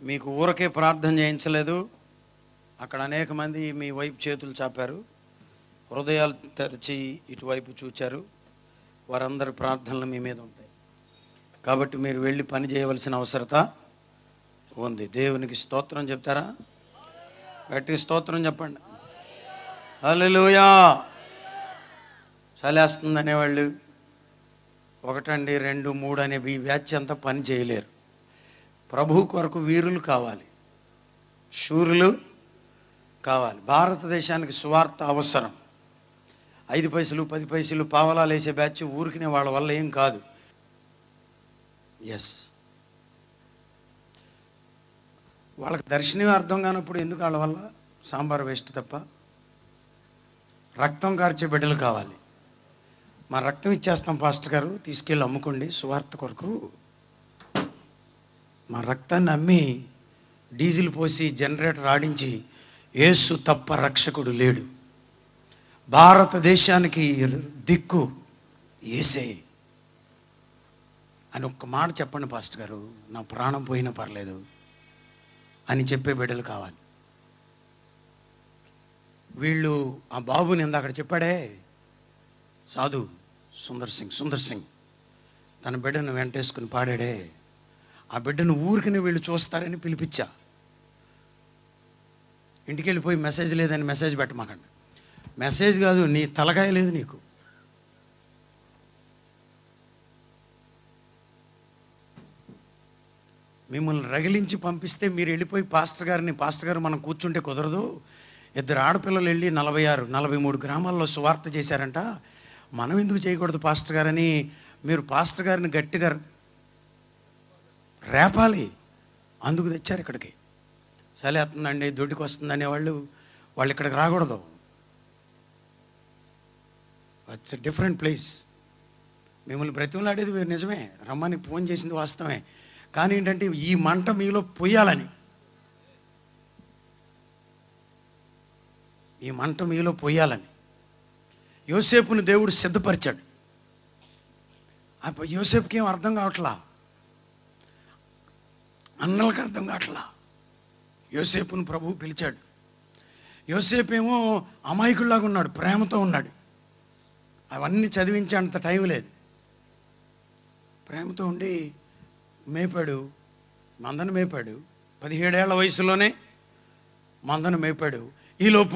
మీకు ఊరకే ప్రార్థన చేయించలేదు అక్కడ అనేక మంది మీ వైపు చేతులు చాపారు హృదయాలు తెరిచి ఇటువైపు చూచారు వారందరి ప్రార్థనలు మీ మీద ఉంటాయి కాబట్టి మీరు వెళ్ళి పని చేయవలసిన అవసరత ఉంది దేవునికి స్తోత్రం చెప్తారా గట్టి స్తోత్రం చెప్పండి హల్లెలూయా చలేస్తుంది అనేవాళ్ళు ఒకటండి రెండు మూడు అనే ఈ వ్యాచ్ అంతా పని చేయలేరు ప్రభు కొరకు వీరులు కావాలి శూరులు కావాలి భారతదేశానికి సువార్త అవసరం ఐదు పైసలు పది పైసలు పావలాలు వేసే బ్యాచ్ ఊరికినే వాళ్ళ వల్ల ఏం కాదు ఎస్ వాళ్ళకి దర్శనం అర్థం కానప్పుడు ఎందుకు వాళ్ళ వల్ల సాంబార్ వేస్ట్ తప్ప రక్తం కార్చే బిడ్డలు కావాలి మా రక్తం ఇచ్చేస్తాం పాస్టర్ గారు తీసుకెళ్ళి అమ్ముకోండి సువార్త కొరకు మా రక్తాన్ని అమ్మి డీజిల్ పోసి జనరేటర్ ఆడించి యేసు తప్ప రక్షకుడు లేడు భారతదేశానికి దిక్కు ఏసే అని ఒక్క మాట చెప్పండి పాస్టర్ గారు నా ప్రాణం పోయినా పర్లేదు అని చెప్పే బిడ్డలు కావాలి వీళ్ళు ఆ బాబుని ఇందాక చెప్పాడే సాధు సుందర్ సింగ్ సుందర్ సింగ్ తన బిడ్డను వెంటేసుకుని పాడాడే ఆ బిడ్డను ఊరికనే వీళ్ళు చూస్తారని పిలిపించా ఇంటికి వెళ్ళిపోయి మెసేజ్ లేదని మెసేజ్ పెట్టమాకండి మెసేజ్ కాదు నీ తలకాయ లేదు నీకు మిమ్మల్ని రగిలించి పంపిస్తే మీరు వెళ్ళిపోయి పాస్టర్ గారిని పాస్టర్ గారు మనం కూర్చుంటే కుదరదు ఇద్దరు ఆడపిల్లలు వెళ్ళి నలభై ఆరు నలభై మూడు గ్రామాల్లో సువార్త చేశారంట మనం ఎందుకు చేయకూడదు పాస్టర్ గారని మీరు పాస్టర్ గారిని గట్టిగా రేపాలి అందుకు తెచ్చారు ఇక్కడికి చలి వస్తుందండి దొడ్డికి వస్తుంది అనేవాళ్ళు వాళ్ళు ఇక్కడికి రాకూడదు ఇట్స్ డిఫరెంట్ ప్లేస్ మిమ్మల్ని బ్రతిమలాడేది మీరు నిజమే రమ్మని ఫోన్ చేసింది వాస్తవమే కానీ ఏంటంటే ఈ మంట మీలో పొయ్యాలని ఈ మంట మీలో పొయ్యాలని యోసేపుని దేవుడు సిద్ధపరిచాడు ఆ ప- యోసేపుకి ఏం అర్థం కావట్లా అన్నలకు అర్థం కావట్లా యోసేపును ప్రభువు పిలిచాడు యోసేపు ఏమో అమాయకుల్లాగా ఉన్నాడు ప్రేమతో ఉన్నాడు అవన్నీ చదివించే అంత టైం లేదు ప్రేమతో ఉండి మేపాడు మందను మేపాడు పదిహేడేళ్ల వయసులోనే మందను మేపాడు ఈలోపు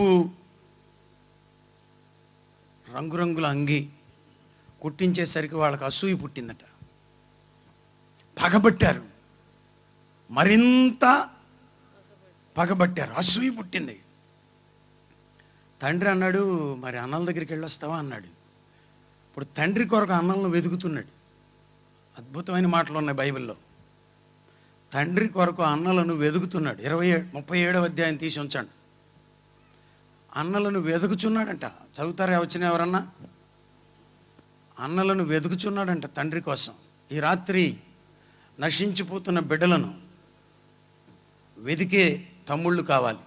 రంగురంగుల అంగి కుట్టించేసరికి వాళ్ళకి అసూయ పుట్టిందట పగబట్టారు మరింత పగబట్టారు అసూయ పుట్టింది తండ్రి అన్నాడు మరి అన్నల దగ్గరికి వెళ్ళొస్తావా అన్నాడు ఇప్పుడు తండ్రి కొరకు అన్నలను వెతుకుతున్నాడు అద్భుతమైన మాటలు ఉన్నాయి బైబిల్లో తండ్రి కొరకు అన్నలను వెతుకుతున్నాడు ఇరవై ఏడు ముప్పై ఏడవ అధ్యాయం తీసి ఉంచండి అన్నలను వెతుకుచున్నాడంట చదువుతారా వచ్చిన ఎవరన్నా అన్నలను వెతుకుచున్నాడంట తండ్రి కోసం ఈ రాత్రి నశించిపోతున్న బిడ్డలను వెతికే తమ్ముళ్ళు కావాలి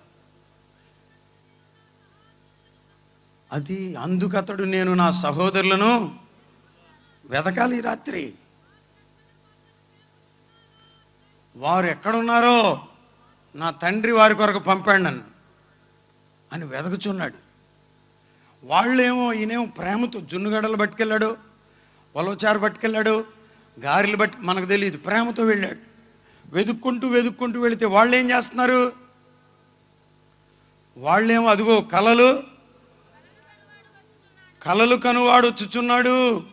అది అందుకతడు నేను నా సహోదరులను వెతకాలి ఈ రాత్రి వారు ఎక్కడున్నారో నా తండ్రి వారి కొరకు పంపాడు నన్ను అని వెదకుచున్నాడు వాళ్ళేమో ఈయనేమో ప్రేమతో జున్నుగడలు పట్టుకెళ్ళాడు పొలవచారు పట్టుకెళ్ళాడు గారెలు బట్టి మనకు తెలియదు ప్రేమతో వెళ్ళాడు వెతుక్కుంటూ వెతుక్కుంటూ వెళితే వాళ్ళు ఏం చేస్తున్నారు వాళ్ళేమో అదిగో కలలు కలలు కనువాడు వచ్చుచున్నాడు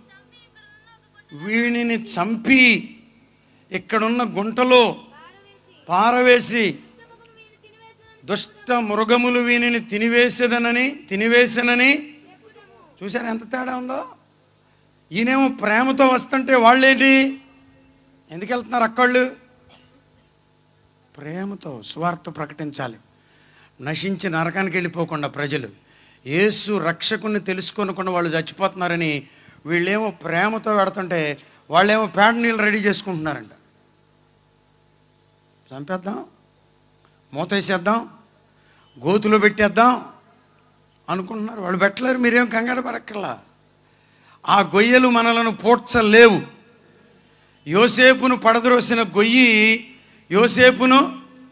వీణిని చంపి ఇక్కడున్న గుంటలో పారవేసి దుష్ట మృగములు వీనిని తినివేసేదనని తినివేసనని చూసారా ఎంత తేడా ఉందో ఈయనేమో ప్రేమతో వస్తుంటే వాళ్ళేంటి ఎందుకు వెళ్తున్నారు అక్కళ్ళు ప్రేమతో సువార్త ప్రకటించాలి నశించి నరకానికి వెళ్ళిపోకుండా ప్రజలు యేసు రక్షకుని తెలుసుకోనకుండా వాళ్ళు చచ్చిపోతున్నారని వీళ్ళేమో ప్రేమతో పెడుతుంటే వాళ్ళేమో పేడ నీళ్ళు రెడీ చేసుకుంటున్నారంట చంపేద్దాం మూతేసేద్దాం గోతులో పెట్టేద్దాం అనుకుంటున్నారు వాళ్ళు పెట్టలేరు మీరేం కంగారు పడక్కర్లా ఆ గొయ్యలు మనలను పోడ్చలేవు యోసేపును పడద్రోసిన గొయ్యి యోసేపును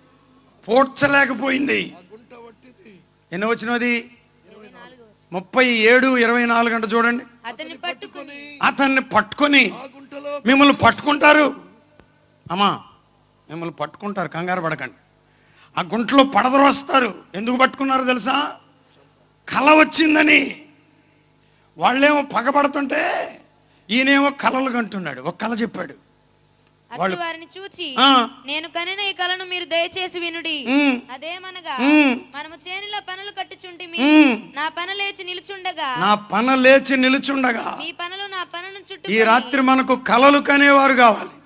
పూడ్చలేకపోయింది ఆ గుంట వట్టిది ఎన్ని వచ్చినది ఇరవై నాలుగు వచ్చి. ముప్పై ఏడు ఇరవై నాలుగు గంట చూడండి అతన్ని పట్టుకొని అతన్ని పట్టుకొని ఆ గుంటలో మిమ్మల్ని పట్టుకుంటారు అమ్మా మిమ్మల్ని పట్టుకుంటారు కంగారు పడకండి ఆ గుంటలో పడదరు వస్తారు ఎందుకు పట్టుకున్నారో తెలుసా కళ వచ్చిందని వాళ్ళేమో పగబడుతుంటే ఈయనేమో కలలు కంటున్నాడు ఒక కళ చెప్పాడు అతడు వారిని చూచి ఆ. నేను కనిన ఈ కలను మీరు దయచేసి వినుడి ఉమ్. అదేమనగా ఉమ్. మనము చేనులో పనులు కట్టుచుంటిమి ఉమ్. నా పన లేచి నిలుచుండగా నా పన లేచి నిలుచుండగా మీ పనులు నా పనును ఈ చుట్టూ రాత్రి మనకు కలలు కనేవారు కావాలి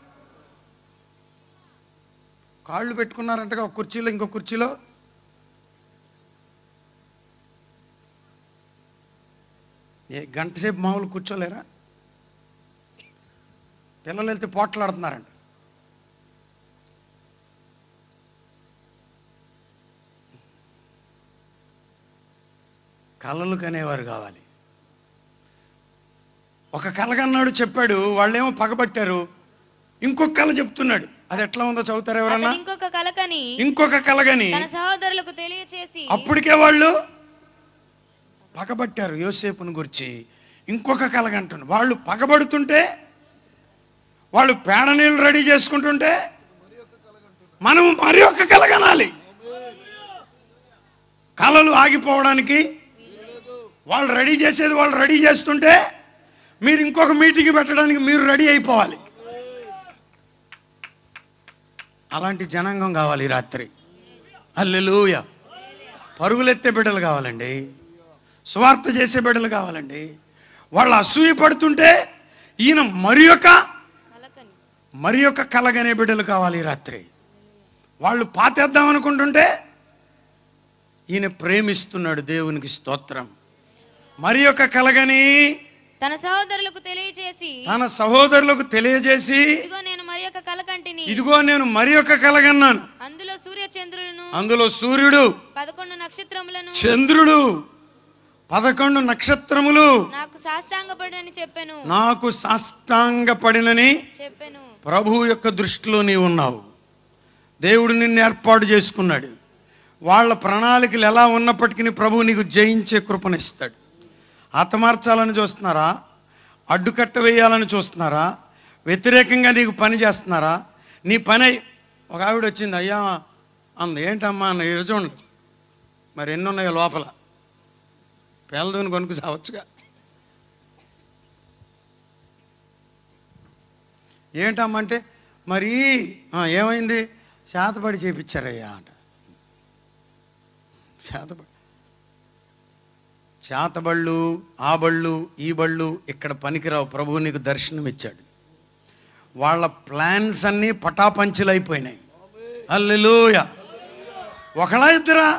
కాళ్ళు పెట్టుకున్నారంటగా ఒక కుర్చీలో ఇంకో కుర్చీలో ఏ గంట సేపు మామూలు కూర్చోలేరా పిల్లలు వెళ్తే పోట్లాడుతున్నారంట కలలు కనేవారు కావాలి ఒక కళ కన్నాడు చెప్పాడు వాళ్ళేమో పగబట్టారు ఇంకొక కళ చెప్తున్నాడు అది ఎట్లా ఉందో చదువుతారు ఎవరన్నా అతడు ఇంకొక కలకని ఇంకొక కలగని తన సహోదరులకు తెలియచేసి అప్పటికే వాళ్ళు పగబట్టారు యోసేపుని గురించి ఇంకొక కలగంటున్నారు వాళ్ళు పగబడుతుంటే వాళ్ళు పేడ నీళ్ళు రెడీ చేసుకుంటుంటే మనం మరి ఒక కలగనాలి కళలు ఆగిపోవడానికి వాళ్ళు రెడీ చేసేది వాళ్ళు రెడీ చేస్తుంటే మీరు ఇంకొక మీటింగ్ పెట్టడానికి మీరు రెడీ అయిపోవాలి అలాంటి జనాంగం కావాలి ఈ రాత్రి అల్లెలూయ పరుగులెత్తే బిడ్డలు కావాలండి స్వార్థ చేసే బిడ్డలు కావాలండి వాళ్ళు అసూయ పడుతుంటే ఈయన మరి యొక్క కలకని మరి యొక్క కలగనే బిడ్డలు కావాలి ఈ రాత్రి వాళ్ళు పాతేద్దాం అనుకుంటుంటే ఈయన ప్రేమిస్తున్నాడు దేవునికి స్తోత్రం మరి యొక్క కలగని తన సహోదరులకు తెలియచేసి తన సహోదరులకు తెలియజేసి ఇదిగో నేను మరి యొక్క కలకంటిని ఇదిగో నేను మరి యొక్క కలగన్నాను అందులో సూర్య చంద్రులను అందులో సూర్యుడు పదకొండు నక్షత్రములను చంద్రుడు పదకొండు నక్షత్రములు నాకు సాష్టాంగపడని చెప్పాను నాకు సాష్టాంగపడినని చెప్పాను ప్రభు యొక్క దృష్టిలో నీవు ఉన్నావు దేవుడు నిన్ను ఏర్పాటు చేసుకున్నాడు వాళ్ళ ప్రణాళికలు ఎలా ఉన్నప్పటికీ ప్రభు నీకు జయించే కృపనిస్తాడు హతమార్చాలని చూస్తున్నారా అడ్డుకట్ట వేయాలని చూస్తున్నారా వ్యతిరేకంగా నీకు పని చేస్తున్నారా నీ పని అయి- ఒక ఆవిడ వచ్చింది అయ్యా అంది ఏంటమ్మా అన్న ఇది చూడండి మరి ఎన్ని ఉన్నాయో లోపల పేదదని కొనుక్కు సావచ్చుగా ఏంటమ్మంటే మరి "ఆ, ఏమైంది శాతపడి చేపించారయ్యా అంట శాతపడి శాతబళ్ళు ఆ బళ్ళు ఈ బళ్ళు ఇక్కడ పనికిరావు ప్రభువు నీకు దర్శనం ఇచ్చాడు వాళ్ళ ప్లాన్స్ అన్నీ పటాపంచులైపోయినాయి అల్లెలూయ ఒకలా ఇద్దరా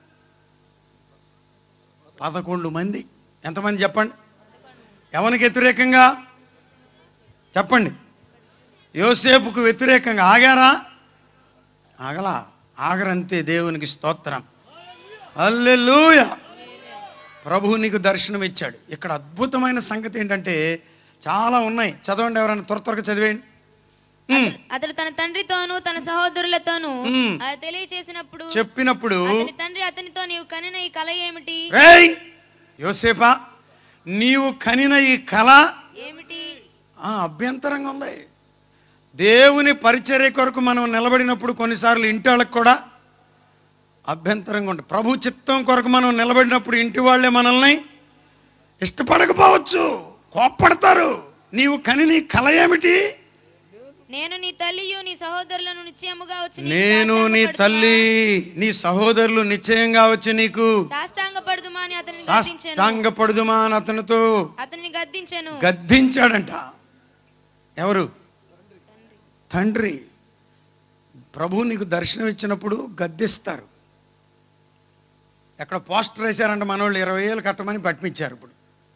పదకొండు మంది ఎంతమంది చెప్పండి ఎవరికి వ్యతిరేకంగా చెప్పండి యోసేపుకు వ్యతిరేకంగా ఆగారా ఆగలా ఆగరంతే దేవునికి స్తోత్రం అల్లెలూయ ప్రభువు నీకు దర్శనం ఇచ్చాడు ఇక్కడ అద్భుతమైన సంగతి ఏంటంటే చాలా ఉన్నాయి చదవండి ఎవరైనా త్వర త్వరగా చదివేయండి ఉమ్, అతడు తన తండ్రితోనూ తన సహోదరులతోనూ మ్మ్. అది తెలియచేసినప్పుడు చెప్పినప్పుడు అతని తండ్రి అతనితో నీవు కనిన ఈ కల ఏమిటి రేయ్ యోసేపా నీవు కనిన ఈ కళ ఏమిటి ఆ, అభ్యంతరంగా ఉంది దేవుని పరిచర్య కొరకు మనం నిలబడినప్పుడు కొన్నిసార్లు ఇంటి వాళ్ళకి కూడా అభ్యంతరంగా ఉంటుంది ప్రభు చిత్తం కొరకు మనం నిలబడినప్పుడు ఇంటి వాళ్ళే మనల్ని ఇష్టపడకపోవచ్చు కోప్పడతారు నీవు కని నీ కళ ఏమిటి నేను నీ తల్లియు నీ సహోదరులను నిశ్చయముగా వచ్చి నీకు నేను నీ సాష్టాంగపడుదుమా? తల్లి నీ సహోదరులు నిశ్చయంగా వచ్చి నీకు సాష్టాంగపడుదుమా అని అతన్ని గద్దించాను సాష్టాంగపడుదుమా అని అతనితో అతన్ని గద్దించాను గద్దించాడంట ఎవరు తండ్రి ప్రభు నీకు దర్శనం ఇచ్చినప్పుడు గద్దిస్తారు ఎక్కడ పోస్టర్ వేశారంట మనోళ్ళు ఇరవై వేలు కట్టమని పట్టించారు ఇప్పుడు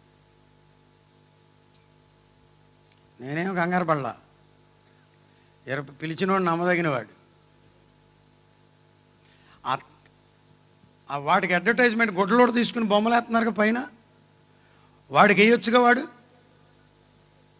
నేనేం కంగారు పడలా ఇరవై పిలిచినోడు నమ్మదగినవాడు ఆ- ఆ వాటికి అడ్వర్టైజ్మెంట్ గుడ్డలోడు తీసుకుని బొమ్మలు వేస్తున్నారు పైన వాడికి వేయొచ్చుగా వాడు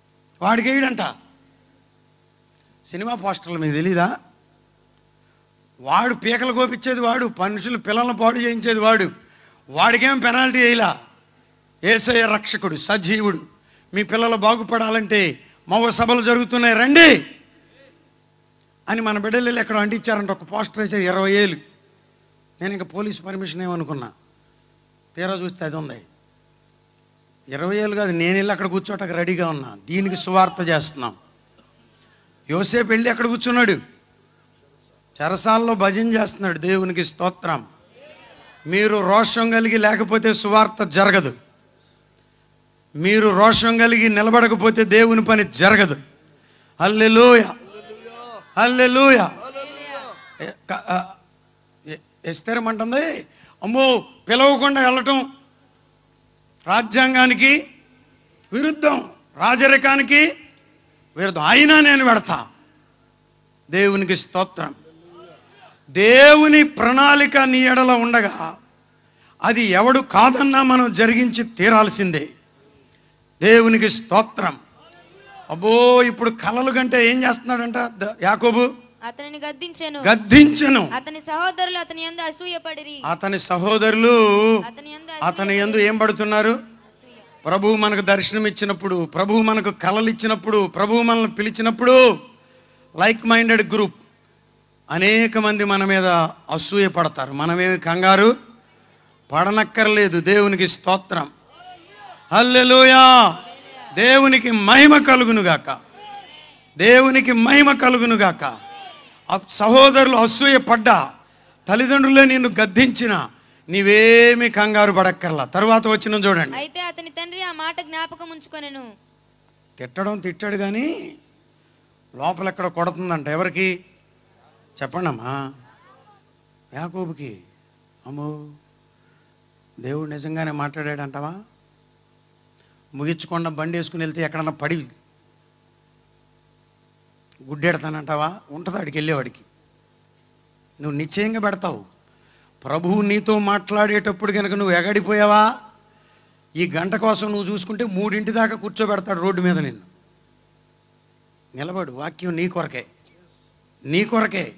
వాడికి వేయడంట సినిమా పోస్టర్లు మీకు తెలీదా వాడు పీకలు కోపించేది వాడు మనుషులు పిల్లలను పాడు చేయించేది వాడు వాడికేం పెనాల్టీ వేయలా ఏసయ్య రక్షకుడు సజీవుడు మీ పిల్లలు బాగుపడాలంటే మగ సభలు జరుగుతున్నాయి రండి అని మన బిడ్డలు వెళ్ళి ఎక్కడ అంటించారంట ఒక పోస్టర్ వేసేది ఇరవై ఏళ్ళు నేను ఇంకా పోలీస్ పర్మిషన్ ఏమనుకున్నా తీరా చూస్తే అది ఉంది ఇరవై ఏళ్ళు కాదు నేను వెళ్ళి అక్కడ కూర్చోటకు రెడీగా ఉన్నా దీనికి సువార్త చేస్తున్నాం యోసేపు వెళ్ళి అక్కడ కూర్చున్నాడు చెరసాల్లో భజన చేస్తున్నాడు దేవునికి స్తోత్రం మీరు రోషం కలిగి లేకపోతే సువార్త జరగదు మీరు రోషం కలిగి నిలబడకపోతే దేవుని పని జరగదు అల్లెలూయ అల్లెలూయ ఎస్తేరమంటుంది అమ్మో పిలవకుండా వెళ్ళటం రాజ్యాంగానికి విరుద్ధం రాజరికానికి విరుద్ధం అయినా నేను పెడతా దేవునికి స్తోత్రం దేవుని ప్రణాళిక నీ ఎడల ఉండగా అది ఎవడు కాదన్నా మనం జరిగించి తీరాల్సిందే దేవునికి స్తోత్రం అబ్బో ఇప్పుడు కలలు కంటే ఏం చేస్తున్నాడంట ద- యాకోబు అతనిని గద్దించెను గద్దించను అతని సహోదరులు అతని యందు అసూయపడిరి అతని సహోదరులు అతని యందు అతని ఎందు ఏం పడుతున్నారు అసూయ ప్రభువు మనకు దర్శనం ఇచ్చినప్పుడు ప్రభువు మనకు కలలు ఇచ్చినప్పుడు ప్రభువు మనల్ని పిలిచినప్పుడు లైక్ మైండెడ్ గ్రూప్ అనేక మంది మన మీద అసూయ పడతారు మనమేమి కంగారు పడనక్కర్లేదు దేవునికి స్తోత్రం హల్లెలూయా దేవునికి మహిమ కలుగునుగాక దేవునికి మహిమ కలుగునుగాక ఆ సహోదరులు అసూయ పడ్డా తల్లిదండ్రులే నిన్ను గద్దించిన నీవేమి కంగారు పడక్కర్లా తరువాత వచ్చిన చూడండి అయితే అతని తండ్రి ఆ మాట జ్ఞాపకం ఉంచుకొనెను తిట్టడం తిట్టాడు కానీ లోపల ఎక్కడ కొడుతుందంట ఎవరికి చెప్పండి అమ్మా యాకోబుకి అమ్మో దేవుడు నిజంగానే మాట్లాడాడంటావా ముగించకుండా బండి వేసుకుని వెళ్తే ఎక్కడన్నా పడి గుడ్డెడతానంటావా ఉంటుంది వాడికి వెళ్ళేవాడికి నువ్వు నిశ్చయంగా పెడతావు ప్రభువు నీతో మాట్లాడేటప్పుడు కనుక నువ్వు ఎగడిపోయావా ఈ గంట కోసం నువ్వు చూసుకుంటే మూడింటి దాకా కూర్చోబెడతాడు రోడ్డు మీద నిన్ను నిలబడు వాక్యం నీ కొరకే నీ కొరకే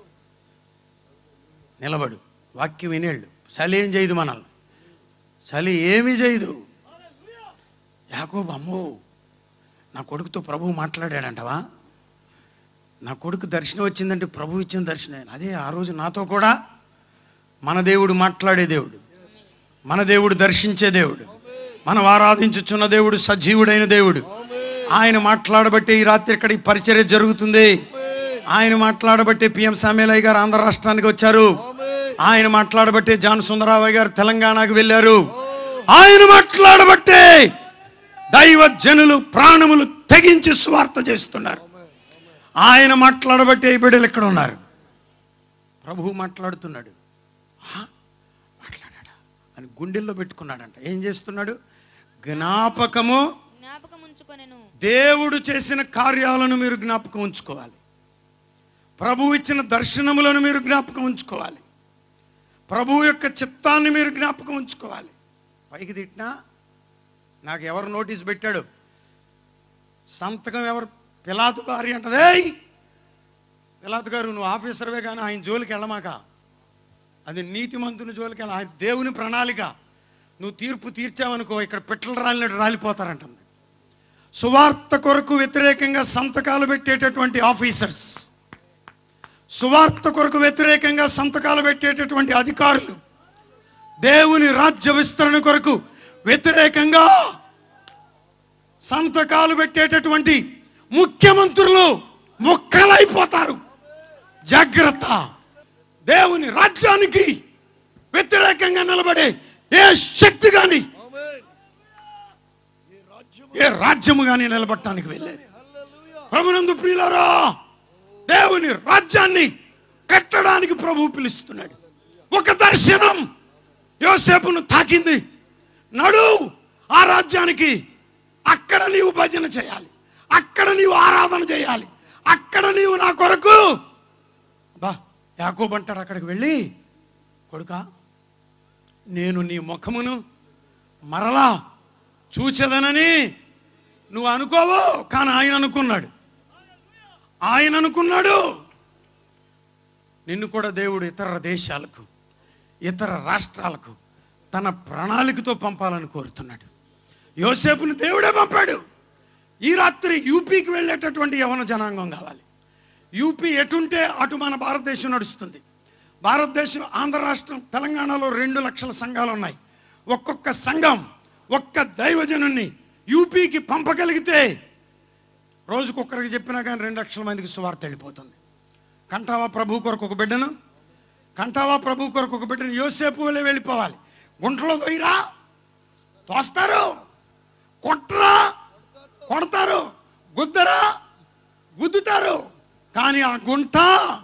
నిలబడు వాక్యం వినేళ్ళు చలి ఏం చేయదు మనల్ని చలి ఏమీ చేయదు యాకోబు అమ్మో నా కొడుకుతో ప్రభువు మాట్లాడాడంటవా నా కొడుకు దర్శనం వచ్చిందంటే ప్రభు ఇచ్చిన దర్శనం అదే ఆ రోజు నాతో కూడా మన దేవుడు మాట్లాడే దేవుడు మన దేవుడు దర్శించే దేవుడు మనం ఆరాధించుచున్న దేవుడు సజీవుడైన దేవుడు ఆయన మాట్లాడబట్టే ఈ రాత్రి ఇక్కడ ఈ పరిచర్య జరుగుతుంది ఆయన మాట్లాడబట్టే పిఎం సామేలయ్య గారు ఆంధ్ర రాష్ట్రానికి వచ్చారు ఆయన మాట్లాడబట్టే జాన్ సుందరావయ్య గారు తెలంగాణకు వెళ్ళారు ఆయన మాట్లాడబట్టే దైవ జనులు ప్రాణములు తెగించి స్వార్థ చేస్తున్నారు ఆయన మాట్లాడబట్టే ఈ బిడ్డలు ఇక్కడ ఉన్నారు ప్రభువు మాట్లాడుతున్నాడు "ఆ? మాట్లాడాడా అని గుండెల్లో పెట్టుకున్నాడంట ఏం చేస్తున్నాడు జ్ఞాపకము జ్ఞాపకం ఉంచుకొనెను దేవుడు చేసిన కార్యాలను మీరు జ్ఞాపకం ఉంచుకోవాలి ప్రభు ఇచ్చిన దర్శనములను మీరు జ్ఞాపకం ఉంచుకోవాలి ప్రభు యొక్క చిత్తాన్ని మీరు జ్ఞాపకం ఉంచుకోవాలి పైకి తిట్టినా నాకు ఎవరు నోటీస్ పెట్టాడు సంతకం ఎవరు పిలాతు భార్య అంటది "ఏయ్! పిలాతు గారు నువ్వు ఆఫీసర్వే కానీ ఆయన జోలికి వెళ్ళమాక అది నీతిమంతుని జోలికి వెళ్ళ ఆయన దేవుని ప్రణాళిక నువ్వు తీర్పు తీర్చావనుకో ఇక్కడ పిట్టలు రాలినట్టు రాలిపోతారంటుంది సువార్త కొరకు వ్యతిరేకంగా సంతకాలు పెట్టేటటువంటి ఆఫీసర్స్ సువార్త కొరకు వ్యతిరేకంగా సంతకాలు పెట్టేటటువంటి అధికారులు దేవుని రాజ్య విస్తరణ కొరకు వ్యతిరేకంగా సంతకాలు పెట్టేటటువంటి ముఖ్యమంత్రులు ముక్కలైపోతారు జాగ్రత్త దేవుని రాజ్యానికి వ్యతిరేకంగా నిలబడే ఏ శక్తి కానీ ఏ రాజ్యము కానీ నిలబడటానికి వెళ్ళేది ప్రభునందు ప్రియులారా దేవుని రాజ్యాన్ని కట్టడానికి ప్రభు పిలుస్తున్నాడు ఒక దర్శనం యోసేపును తాకింది నడు ఆ రాజ్యానికి అక్కడ నీవు భజన చేయాలి అక్కడ నీవు ఆరాధన చేయాలి అక్కడ నీవు నా కొరకు బా యాకోబు అంటాడు అక్కడికి వెళ్ళి కొడుకా నేను నీ ముఖమును మరలా చూచెదనని నువ్వు అనుకోవు కానీ ఆయన అనుకున్నాడు ఆయన అనుకున్నాడు నిన్ను కూడా దేవుడు ఇతర దేశాలకు ఇతర రాష్ట్రాలకు తన ప్రణాళికతో పంపాలని కోరుతున్నాడు యోసేపుని దేవుడే పంపాడు ఈ రాత్రి యూపీకి వెళ్ళేటటువంటి యవన జనాంగం కావాలి యూపీ ఎటుంటే అటు మన భారతదేశం నడుస్తుంది భారతదేశం ఆంధ్ర రాష్ట్రం తెలంగాణలో రెండు లక్షల సంఘాలు ఉన్నాయి ఒక్కొక్క సంఘం ఒక్క దైవజనుణ్ణి యూపీకి పంపగలిగితే రోజుకొక్కరికి చెప్పినా కానీ రెండు లక్షల మందికి సువార్త వెళ్ళిపోతుంది కంటావా ప్రభు కొరకు ఒక బిడ్డను కంటావా ప్రభు కొరకు ఒక బిడ్డను యోసేపు వల్లే వెళ్ళిపోవాలి గుంటలో దొయ్యరా తోస్తారు కొట్టరా కొడతారు గుద్దరా గుద్దుతారు కానీ ఆ గుంట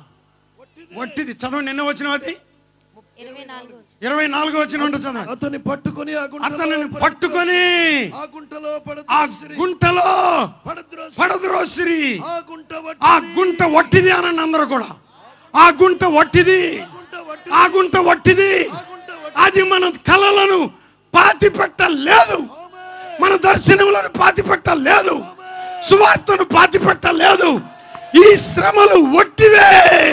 వట్టిది చదవండి ఎన్నో వచ్చిన అది ఇరవై నాలుగు ఇరవై నాలుగో వచ్చిన ఉంటుంది చదవండి అతన్ని పట్టుకొని ఆ గుంటలో అతనిని పడ- పట్టుకొని ఆ గుంటలో ఆ పడద్రోసిరి. గుంటలో పడద్రోసి. పడదురోసిరి ఆ గుంట ఆ వట్టిది. గుంట వట్టిది అనండి అందరూ కూడా ఆ గుంట వట్టిది గుంట వట్టిది. ఆ గుంట వట్టిది ఆ గుంట వట్టిది. అది మన కలలను పాతి పెట్టలేదు ఆమేన్. మన దర్శనములను పాతి పెట్టలేదు సువార్తను పాతి పెట్టలేదు ఈ శ్రమలు వట్టివే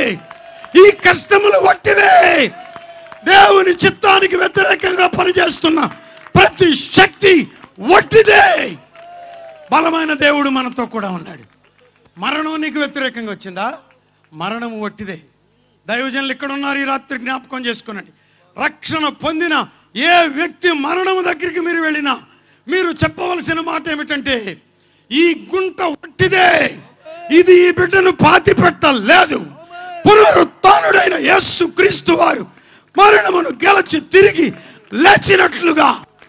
ఈ కష్టములు వట్టివే దేవుని చిత్తానికి వ్యతిరేకంగా పనిచేస్తున్న ప్రతి శక్తి వట్టిదే బలమైన దేవుడు మనతో కూడా ఉన్నాడు మరణం నీకు వ్యతిరేకంగా వచ్చిందా మరణం వట్టిదే దైవజనులు ఇక్కడ ఉన్నారు ఈ రాత్రి జ్ఞాపకం చేసుకునండి రక్షణ పొందిన ఏ వ్యక్తి మరణము దగ్గరికి మీరు వెళ్ళినా మీరు చెప్పవలసిన మాట ఏమిటంటే ఈ గుంట వట్టిదే ఇది ఈ బిడ్డను పాతి పెట్టలేదు పునరుత్డైన యేసు క్రీస్తు వారు మరణమును గెలచి తిరిగి లేచినట్లుగా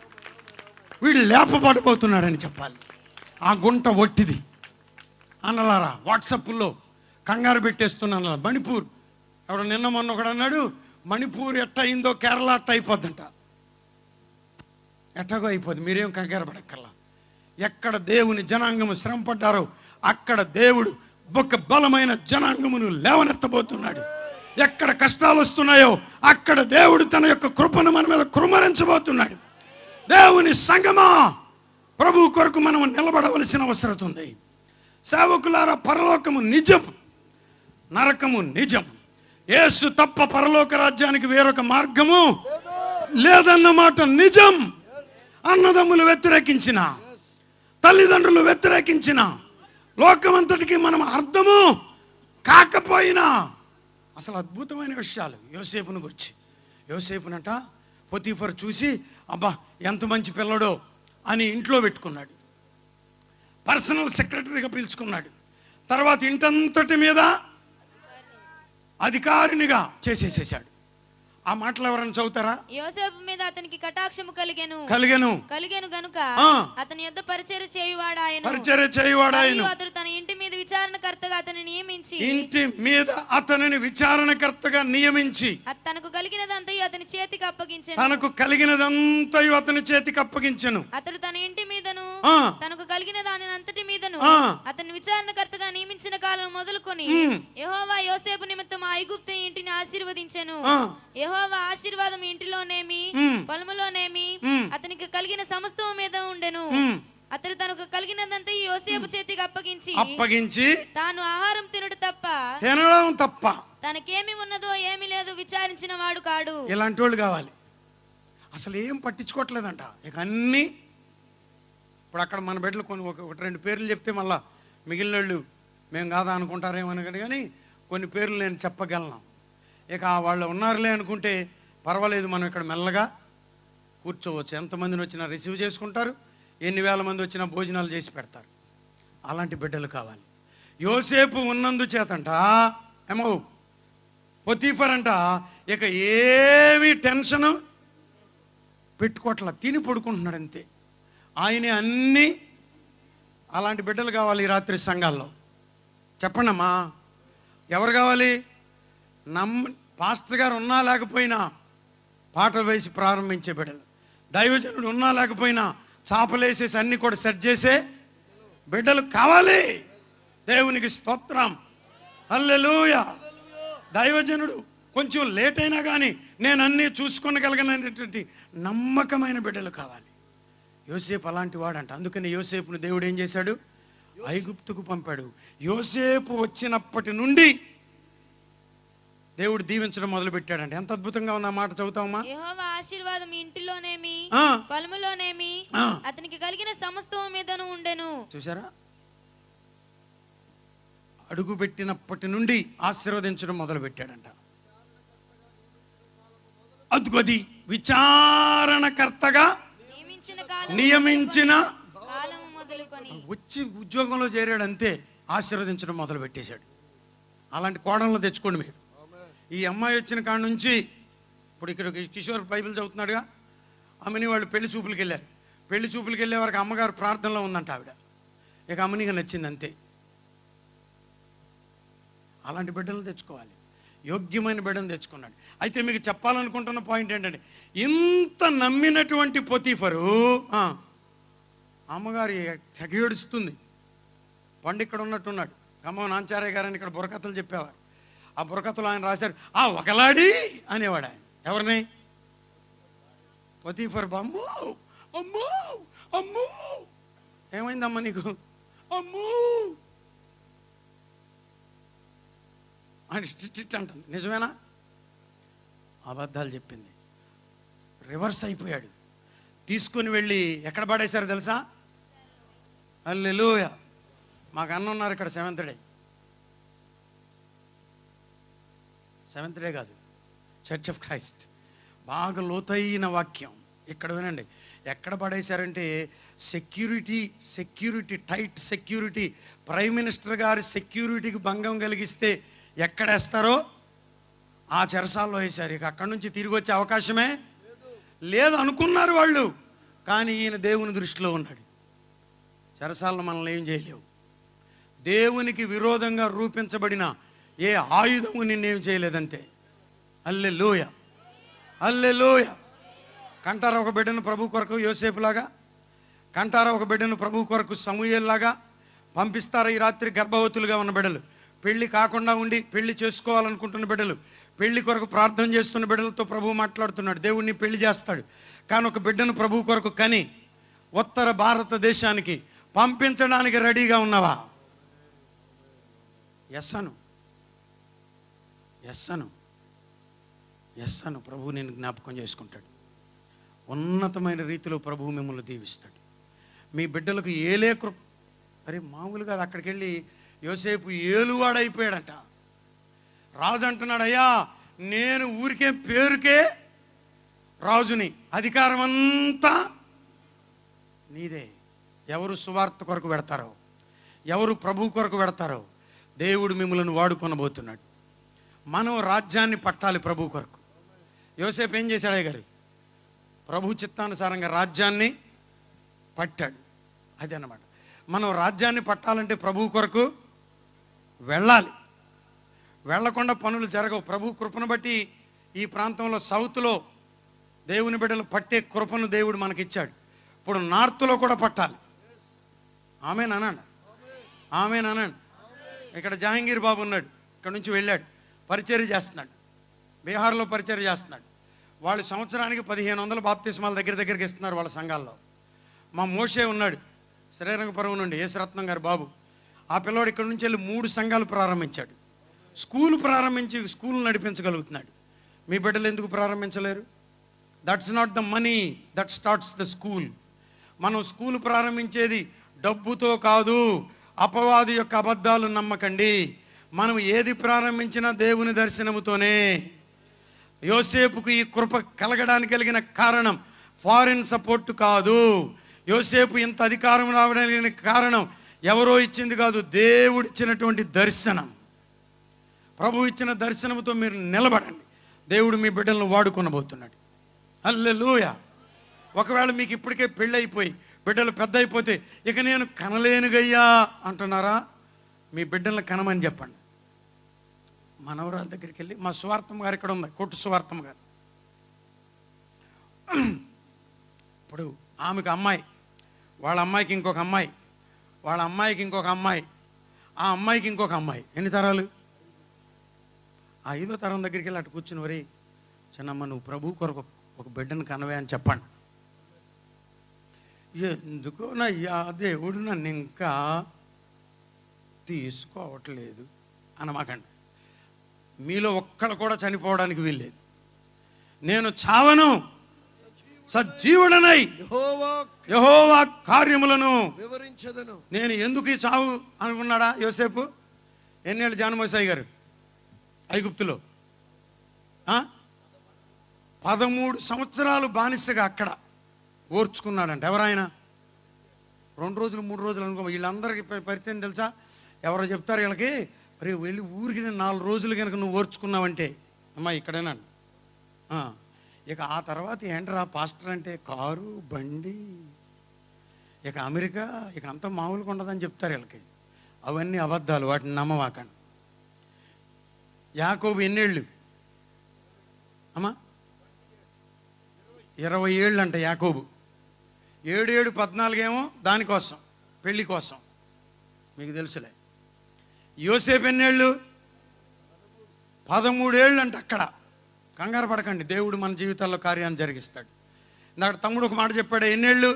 వీడు లేపబడబోతున్నాడని చెప్పాలి ఆ గుంట ఒట్టిది అన్నలారా వాట్సాప్లో కంగారు పెట్టేస్తున్నాను మణిపూర్ ఎవడు నిన్న మొన్న ఒకడు అన్నాడు మణిపూర్ ఎట్ట అయిందో కేరళ అట్ట అయిపోద్దంట ఎట్టగో అయిపోద్ది మీరేం కంగారు పడక్కర్లా ఎక్కడ దేవుని జనాంగము శ్రమ పడ్డారో అక్కడ దేవుడు ఒక బలమైన జనాంగమును లేవనెత్తబోతున్నాడు ఎక్కడ కష్టాలు వస్తున్నాయో అక్కడ దేవుడు తన యొక్క కృపను మన మీద కురుమరించబోతున్నాడు దేవుని సంగమా ప్రభు కొరకు మనం నిలబడవలసిన అవసరం ఉంది సేవకులారా పరలోకము నిజం నరకము నిజం యేసు తప్ప పరలోక రాజ్యానికి వేరొక మార్గము లేదన్నమాట నిజం అన్నదమ్ములు వ్యతిరేకించిన తల్లిదండ్రులు వ్యతిరేకించిన లోకమంతటికి మనం అర్థము కాకపోయినా అసలు అద్భుతమైన విషయాలు యోసేపును గురించి యోసేపునట పొతీఫర్ చూసి అబ్బా ఎంత మంచి పిల్లడో అని ఇంట్లో పెట్టుకున్నాడు పర్సనల్ సెక్రటరీగా పిలుచుకున్నాడు తర్వాత ఇంటంతటి మీద అధికారినిగా చేసేసేసాడు ఆ మాటలు ఎవరైనా చదువుతారా యోసేపు మీద అతనికి కటాక్షము కలిగెను కలిగను కలిగెను గనుక ఆ. అతని యొద్ద పరిచర్య చేయువాడాయను పరిచర్య చేయువాడాయను మరియు అతడు తన ఇంటి మీద విచారణకర్తగా అతని నియమించి ఇంటి మీద అతనిని విచారణకర్తగా నియమించి అత- తనకు కలిగినదంతయు అతని చేతికి అప్పగించెను తనకు కలిగినదంతయు అతని చేతికి అప్పగించెను అతడు తన ఇంటి మీదను ఆ. తనకు కలిగిన దాని అంతటి మీదను ఆ. అతని విచారణకర్తగా నియమించిన కాలం మొదలుకొని ఉమ్. యెహోవా యోసేపు నిమిత్తం ఆ ఐగుప్తు ఇంటిని ఆశీర్వదించెను ఆ. యెహోవా ఆశీర్వాదం ఇంటిలోనేమి ఉమ్. పొలములోనేమి ఉమ్. అతనికి కలిగిన సమస్తం మీద ఉండెను ఉమ్. అతడు తనకు కలిగినదంతా ఈ యోసేపు చేతికి అప్పగించి అప్పగించి తాను ఆహారం తినుడు తప్ప తినడం తప్ప తనకేమి ఉన్నదో ఏమి లేదు విచారించిన వాడు కాడు ఇలాంటి వాళ్ళు కావాలి అసలు ఏం పట్టించుకోవట్లేదంట ఇక అన్నీ ఇప్పుడు అక్కడ మన బిడ్డలు కొన్ని ఒక ఒకటి రెండు పేర్లు చెప్తే మళ్ళా మిగిలిన వాళ్ళు మేము కాదా అనుకుంటారేమో కానీ కొన్ని పేర్లు నేను చెప్పగలను ఇక ఆ వాళ్ళు ఉన్నారులే అనుకుంటే పర్వాలేదు మనం ఇక్కడ మెల్లగా కూర్చోవచ్చు ఎంతమందిని వచ్చినా రిసీవ్ చేసుకుంటారు ఎన్ని వేల మంది వచ్చినా భోజనాలు చేసి పెడతారు అలాంటి బిడ్డలు కావాలి యోసేపు ఉన్నందు చేతంట ఏమో పొతీఫర్ అంట ఇక ఏమీ టెన్షను పెట్టుకోవట్ల తిని పడుకుంటున్నాడు అంతే ఆయనే అన్నీ అలాంటి బిడ్డలు కావాలి ఈ రాత్రి సంఘాల్లో చెప్పండి అమ్మా ఎవరు కావాలి నమ్మ పాస్టర్ గారు ఉన్నా లేకపోయినా పాటలు వేసి ప్రారంభించే బిడ్డలు దైవజనుడు ఉన్నా లేకపోయినా చాపలేసేసి అన్ని కూడా సెట్ చేసే బిడ్డలు కావాలి దేవునికి స్తోత్రం హల్లెలూయా దైవజనుడు కొంచెం లేట్ అయినా కానీ నేను అన్నీ చూసుకొనగలిగినటువంటి నమ్మకమైన బిడ్డలు కావాలి యోసేపు అలాంటి వాడంట అందుకని యోసేపును దేవుడు ఏం చేశాడు ఐగుప్తుకు పంపాడు యోసేపు వచ్చినప్పటి నుండి దేవుడు దీవించడం మొదలు పెట్టాడంట ఎంత అద్భుతంగా ఉంది ఆ మాట చదువుతామా యెహోవా ఆశీర్వాదం ఇంటిలోనేమి ఆ. పొలములోనేమి ఆ. అతనికి కలిగిన సమస్తం మీదను ఉండెను చూసారా అడుగు పెట్టినప్పటి నుండి ఆశీర్వదించడం మొదలు పెట్టాడంట అదుగది విచారణకర్తగా నియమించిన కాలం నియమించిన కాలము మొదలుకొని వచ్చి ఉద్యోగంలో చేరాడు అంతే ఆశీర్వదించడం మొదలు పెట్టేశాడు అలాంటి కోణంలో తెచ్చుకోండి మీరు ఈ అమ్మాయి వచ్చిన కాడ నుంచి ఇప్పుడు ఇక్కడ కిషోర్ బైబిల్ చదువుతున్నాడుగా అమ్మని వాళ్ళు పెళ్లి చూపులకు వెళ్ళారు పెళ్లి చూపులకు వెళ్ళే వరకు అమ్మగారు ప్రార్థనలో ఉందంట ఆవిడ ఇక అమ్మనిగా నచ్చింది అంతే అలాంటి బిడ్డలను తెచ్చుకోవాలి యోగ్యమైన బిడ్డను తెచ్చుకున్నాడు అయితే మీకు చెప్పాలనుకుంటున్న పాయింట్ ఏంటంటే ఇంత నమ్మినటువంటి పొతీఫరు ఆ, అమ్మగారు తెగ ఏడుస్తుంది పండు ఇక్కడ ఉన్నట్టున్నాడు ఖమ్మం నాంచారయ్య గారని ఇక్కడ బుర్రకథలు చెప్పేవారు ఆ బుర్రకథలు ఆయన రాశారు ఆ ఒకలాడి అనేవాడు ఆయన ఎవరిని పొతీఫర్ అమ్మో అమ్మో అమ్మో ఏమైందమ్మా నీకు అమ్మో అని స్టిట్ అంటుంది నిజమేనా అబద్ధాలు చెప్పింది రివర్స్ అయిపోయాడు తీసుకుని వెళ్ళి ఎక్కడ పడేశారు తెలుసా అల్లెలూయ మాకు అన్న ఉన్నారు ఇక్కడ సెవెంత్ డే సెవెంత్ డే కాదు చర్చ్ ఆఫ్ క్రైస్ట్ బాగా లోతైన వాక్యం ఇక్కడ వినండి ఎక్కడ పడేశారంటే security security tight security prime minister గారి సెక్యూరిటీకి భంగం కలిగిస్తే ఎక్కడేస్తారో ఆ చెరసాల్లో వేశారు ఇక అక్కడి నుంచి తిరిగి వచ్చే అవకాశమే లేదు అనుకున్నారు వాళ్ళు కానీ ఈయన దేవుని దృష్టిలో ఉన్నాడు చెరసాలను మనల్ని ఏం చేయలేవు దేవునికి విరోధంగా రూపించబడిన ఏ ఆయుధము నిన్నేం చేయలేదంతే అల్లె లోయ అల్లె లోయ కంటారా ఒక బిడ్డను ప్రభు కొరకు యోసేపులాగా కంటారా ఒక బిడ్డను ప్రభు కొరకు సమూహల్లాగా పంపిస్తారా ఈ రాత్రి గర్భవతులుగా ఉన్న బిడ్డలు పెళ్లి కాకుండా ఉండి పెళ్లి చేసుకోవాలనుకుంటున్న బిడ్డలు పెళ్లి కొరకు ప్రార్థన చేస్తున్న బిడ్డలతో ప్రభు మాట్లాడుతున్నాడు దేవుడిని పెళ్లి చేస్తాడు కానీ ఒక బిడ్డను ప్రభు కొరకు కని ఉత్తర భారతదేశానికి పంపించడానికి రెడీగా ఉన్నావా ఎస్ అను ఎస్ అను ఎస్ అను ప్రభు నేను జ్ఞాపకం చేసుకుంటాడు ఉన్నతమైన రీతిలో ప్రభువు మిమ్మల్ని దీవిస్తాడు మీ బిడ్డలకు ఏలే కృప అరే మామూలుగా అది అక్కడికి వెళ్ళి యోసేపు ఏలువాడైపోయాడంట రాజు అంటున్నాడు అయ్యా నేను ఊరికే పేరుకే రాజుని అధికారం అంతా నీదే ఎవరు సువార్త కొరకు పెడతారో ఎవరు ప్రభు కొరకు పెడతారో దేవుడు మిమ్మల్ని వాడుకొనబోతున్నాడు మనం రాజ్యాన్ని పట్టాలి ప్రభు కొరకు యోసేపు ఏం చేశాడు అయ్య గారు ప్రభు చిత్తానుసారంగా రాజ్యాన్ని పట్టాడు అది అన్నమాట మనం రాజ్యాన్ని పట్టాలంటే ప్రభు కొరకు వెళ్ళాలి వెళ్ళకుండా పనులు జరగవు ప్రభు కృపను బట్టి ఈ ప్రాంతంలో సౌత్లో దేవుని బిడ్డలు పట్టే కృపను దేవుడు మనకిచ్చాడు ఇప్పుడు నార్త్లో కూడా పట్టాలి ఆమె అనండి ఆమె అనండి ఇక్కడ జహాంగీర్ బాబు ఉన్నాడు ఇక్కడ నుంచి వెళ్ళాడు పరిచర్య చేస్తున్నాడు బీహార్లో పరిచర్య చేస్తున్నాడు వాళ్ళు సంవత్సరానికి పదిహేను వందల బాప్తిస్మాల దగ్గర దగ్గరికి ఇస్తున్నారు వాళ్ళ సంఘాల్లో మా మోషే ఉన్నాడు శ్రీరంగపురం నుండి యేసరత్నం గారు బాబు ఆ పిల్లవాడు ఇక్కడ నుంచి వెళ్ళి మూడు సంఘాలు ప్రారంభించాడు స్కూల్ ప్రారంభించి స్కూల్ నడిపించగలుగుతున్నాడు మీ బిడ్డలు ఎందుకు ప్రారంభించలేరు that's not the money that starts the school మనం స్కూల్ ప్రారంభించేది డబ్బుతో కాదు అపవాది యొక్క అబద్ధాలు నమ్మకండి మనం ఏది ప్రారంభించినా దేవుని దర్శనముతోనే యోసేపుకు ఈ కృప కలగడానికి కలిగిన కారణం ఫారిన్ సపోర్ట్ కాదు యోసేపు ఇంత అధికారం రావడానికి కారణం ఎవరో ఇచ్చింది కాదు దేవుడు ఇచ్చినటువంటి దర్శనం ప్రభు ఇచ్చిన దర్శనంతో మీరు నిలబడండి దేవుడు మీ బిడ్డలను వాడుకొనబోతున్నాడు అల్లెలూయ ఒకవేళ మీకు ఇప్పటికే పెళ్ళి అయిపోయి బిడ్డలు పెద్ద అయిపోతే ఇక నేను కనలేనుగయ్యా అంటున్నారా మీ బిడ్డలను కనమని చెప్పండి మనవరాల దగ్గరికి వెళ్ళి మా సువార్థం గారు ఇక్కడ ఉంది కొట్టు సువార్థం గారు ఇప్పుడు ఆమెకు అమ్మాయి వాళ్ళ అమ్మాయికి ఇంకొక అమ్మాయి వాళ్ళ అమ్మాయికి ఇంకొక అమ్మాయి ఆ అమ్మాయికి ఇంకొక అమ్మాయి ఎన్ని తరాలు ఆ ఐదో తరం దగ్గరికి వెళ్ళి అటు కూర్చుని వరి చిన్నమ్మ నువ్వు ప్రభు కొరకు ఒక బిడ్డను కనవే అని చెప్పండి ఎందుకోనయ్యా దేవుడు నన్ను ఇంకా తీసుకోవట్లేదు అనమాకండి మీలో ఒక్కడు కూడా చనిపోవడానికి వీల్లేదు నేను చావను సజీవుడనై యెహోవా యహోవా కార్యములను వివరించదను నేను ఎందుకు ఈ చావు అనుకున్నాడా యోసేపు ఎన్నేళ్ళు జానమోసాయి గారు ఐగుప్తులో ఆ? పదమూడు సంవత్సరాలు బానిసగా అక్కడ ఓర్చుకున్నాడంట ఎవరాయన రెండు రోజులు మూడు రోజులు అనుకో వీళ్ళందరికీ ప- పరిచయం తెలుసా ఎవరో చెప్తారు వీళ్ళకి మరి వెళ్ళి ఊరికి నేను నాలుగు రోజులు కనుక నువ్వు ఓర్చుకున్నావంటే అమ్మా ఇక్కడేనా ఆ, ఇక ఆ తర్వాత ఏంట్రా పాస్టర్ అంటే కారు బండి ఇక అమెరికా ఇక అంత మామూలుగా ఉండదని చెప్తారు వీళ్ళకి అవన్నీ అబద్ధాలు వాటిని నమ్మవాకండి యాకోబు ఎన్నేళ్ళు అమ్మా ఇరవై ఏళ్ళు అంట యాకోబు ఏడేడు పద్నాలుగేమో దానికోసం పెళ్లి కోసం మీకు తెలుసులే యోసేపు ఎన్నేళ్ళు పదమూడేళ్ళు అంట అక్కడ కంగారు పడకండి దేవుడు మన జీవితాల్లో కార్యాన్ని జరిగిస్తాడు నాకు తమ్ముడు ఒక మాట చెప్పాడు ఎన్నేళ్ళు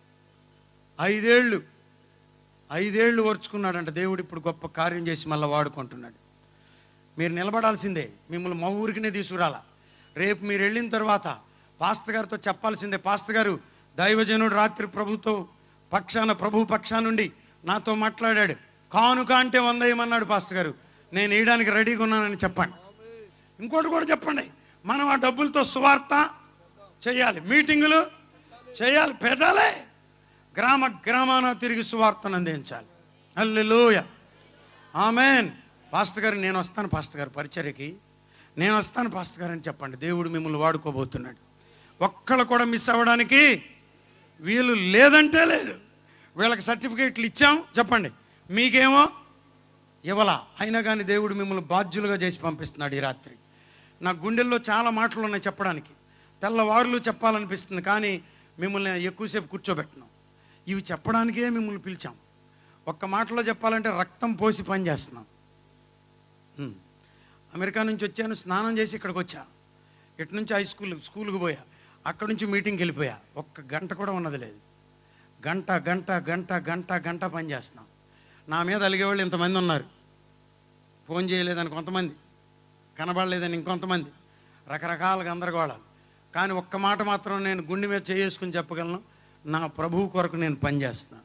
ఐదేళ్ళు ఐదేళ్ళు ఓర్చుకున్నాడంట దేవుడు ఇప్పుడు గొప్ప కార్యం చేసి మళ్ళీ వాడుకుంటున్నాడు మీరు నిలబడాల్సిందే మిమ్మల్ని మా ఊరికినే తీసుకురాలా రేపు మీరు వెళ్ళిన తర్వాత పాస్టర్ గారితో చెప్పాల్సిందే పాస్టర్ గారు దైవజనుడు రాత్రి ప్రభుతో పక్షాన ప్రభు పక్షా నుండి నాతో మాట్లాడాడు కానుక అంటే వంద ఏమన్నాడు పాస్టర్ గారు నేను వేయడానికి రెడీగా ఉన్నానని చెప్పండి ఇంకోటి కూడా చెప్పండి మనం ఆ డబ్బులతో సువార్త చేయాలి మీటింగులు చేయాలి పెట్టాలి గ్రామ గ్రామాన తిరిగి సువార్తను అందించాలి అల్లెలూయ ఆమెన్ పాస్టర్ గారు నేను వస్తాను పాస్టర్ గారు పరిచర్యకి నేను వస్తాను పాస్టర్ గారు అని చెప్పండి దేవుడు మిమ్మల్ని వాడుకోబోతున్నాడు ఒక్కళ్ళు కూడా మిస్ అవ్వడానికి వీలు లేదంటే లేదు వీళ్ళకి సర్టిఫికేట్లు ఇచ్చాం చెప్పండి మీకేమో ఇవ్వలా అయినా కానీ దేవుడు మిమ్మల్ని బాధ్యులుగా చేసి పంపిస్తున్నాడు ఈ రాత్రి నా గుండెల్లో చాలా మాటలు ఉన్నాయి చెప్పడానికి తెల్లవారులు చెప్పాలనిపిస్తుంది కానీ మిమ్మల్ని ఎక్కువసేపు కూర్చోబెట్టను ఇవి చెప్పడానికే మిమ్మల్ని పిలిచాం ఒక్క మాటలో చెప్పాలంటే రక్తం పోసి పని చేస్తున్నాం హ్మ్. అమెరికా నుంచి వచ్చాను స్నానం చేసి ఇక్కడికి వచ్చా ఇటు నుంచి హై స్కూల్ స్కూల్కి పోయా అక్కడి నుంచి మీటింగ్కి వెళ్ళిపోయా ఒక్క గంట కూడా ఉన్నది లేదు గంట గంట గంట గంట గంట పని చేస్తున్నాం నా మీద అలిగేవాళ్ళు ఇంతమంది ఉన్నారు ఫోన్ చేయలేదని కొంతమంది కనబడలేదని ఇంకొంతమంది రకరకాల గందరగోళాలు కానీ ఒక్క మాట మాత్రం నేను గుండె మీద చేసుకుని చెప్పగలను నా ప్రభువు కొరకు నేను పనిచేస్తున్నాను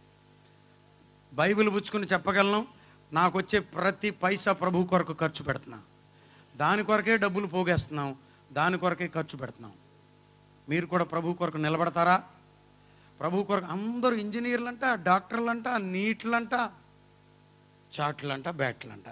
బైబిల్ పుచ్చుకుని చెప్పగలను నాకు వచ్చే ప్రతి పైసా ప్రభు కొరకు ఖర్చు పెడుతున్నా దాని కొరకే డబ్బులు పోగేస్తున్నాం దాని కొరకే ఖర్చు పెడుతున్నాం మీరు కూడా ప్రభు కొరకు నిలబడతారా ప్రభు కొరకు అందరూ ఇంజనీర్లంట డాక్టర్లంట నీట్లంట చాట్లంట బ్యాట్లంట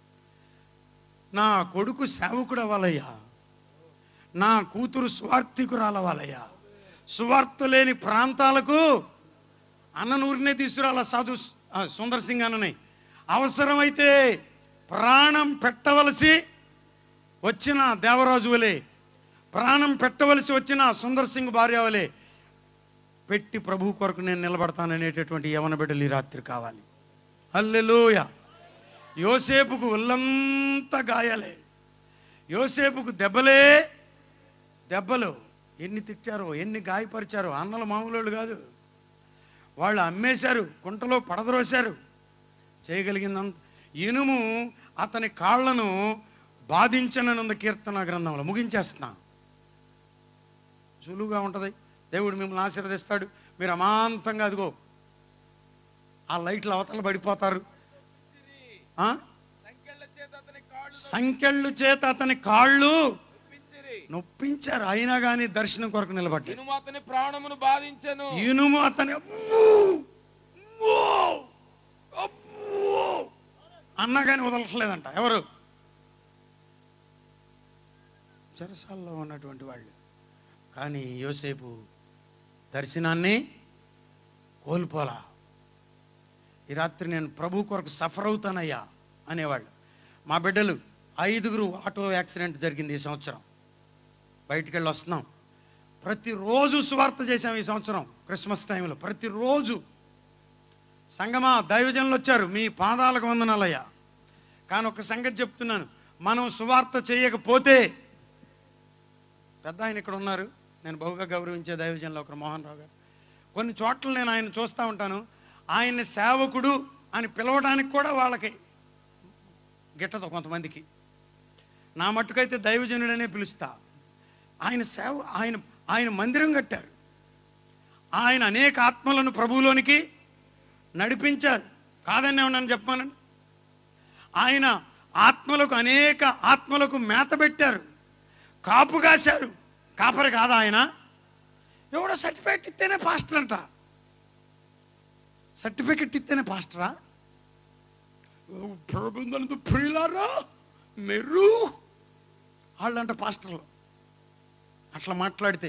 నా కొడుకు సేవకుడు అవ్వాలయ్యా నా కూతురు స్వార్థికురాలు అవ్వాలయ్యా స్వార్థ లేని ప్రాంతాలకు అన్ననూరినే తీసుకురాల సాధు ఆ, సుందర్ సింగ్ అన్నని అవసరమైతే ప్రాణం పెట్టవలసి వచ్చిన దేవరాజు వలె ప్రాణం పెట్టవలసి వచ్చిన సుందర్ సింగ్ భార్య వలె పెట్టి ప్రభు కొరకు నేను నిలబడతాననేటటువంటి యవన బిడ్డలు ఈ రాత్రి కావాలి హల్లెలూయ యోసేపుకు ఒళ్ళంతా గాయాలే యోసేపుకు దెబ్బలే దెబ్బలు ఎన్ని తిట్టారో ఎన్ని గాయపరిచారో అన్నలు మామూలు కాదు వాళ్ళు అమ్మేశారు కుంటలో పడద్రోశారు చేయగలిగిందంత ఇనుము అతని కాళ్ళను బాధించననుంది కీర్తన గ్రంథంలో ముగించేస్తున్నా సులువుగా ఉంటుంది దేవుడు మిమ్మల్ని ఆశీర్వదిస్తాడు మీరు అమాంతంగా అదిగో ఆ లైట్లు అవతల పడిపోతారు ఆ? సంకెళ్ళ చేత అతని కాళ్ళు సంకెళ్ళు చేత అతని కాళ్ళు నొప్పించిరి నొప్పించారు అయినా కానీ దర్శనం కొరకు నిలబడ్డాడు ఇనుము అతని ప్రాణమును బాధించెను ఇనుము అతని అమ్మో! అమ్మో! అమ్మో! అన్నా కానీ వదలట్లేదంట ఎవరు చెరసాల్లో ఉన్నటువంటి వాళ్ళు కానీ యోసేపు దర్శనాన్ని కోల్పోలా ఈ రాత్రి నేను ప్రభు కొరకు సఫర్ అవుతానయ్యా అనేవాళ్ళు మా బిడ్డలు ఐదుగురు ఆటో యాక్సిడెంట్ జరిగింది ఈ సంవత్సరం బయటికి వెళ్ళి వస్తున్నాం ప్రతిరోజు స్వార్థ చేశాం ఈ సంవత్సరం క్రిస్మస్ టైంలో ప్రతిరోజు సంగమా దైవజనులు వచ్చారు మీ పాదాలకు వందనాలయ్యా కానీ ఒక సంగతి చెప్తున్నాను మనం సువార్త చేయకపోతే పెద్ద ఆయన ఇక్కడ ఉన్నారు నేను బహుగా గౌరవించే దైవజనులు ఒకరు మోహన్ రావు గారు కొన్ని చోట్ల నేను ఆయన చూస్తూ ఉంటాను ఆయన్ని సేవకుడు అని పిలవడానికి కూడా వాళ్ళకి గిట్టదు కొంతమందికి నా మట్టుకైతే దైవజనుడనే పిలుస్తా ఆయన సేవ ఆయన ఆయన మందిరం కట్టారు ఆయన అనేక ఆత్మలను ప్రభువులోనికి నడిపించారు కాదని ఏమన్నా చెప్పానండి ఆయన ఆత్మలకు అనేక ఆత్మలకు మేత పెట్టారు కాపు కాశారు కాపరి కాదా ఆయన ఎవడో సర్టిఫికెట్ ఇస్తేనే పాస్టర్ అంట సర్టిఫికెట్ ఇస్తేనే పాస్టరా ప్రభుత్వంతో ప్రియులారా మెరు వాళ్ళంట పాస్టర్లు అట్లా మాట్లాడితే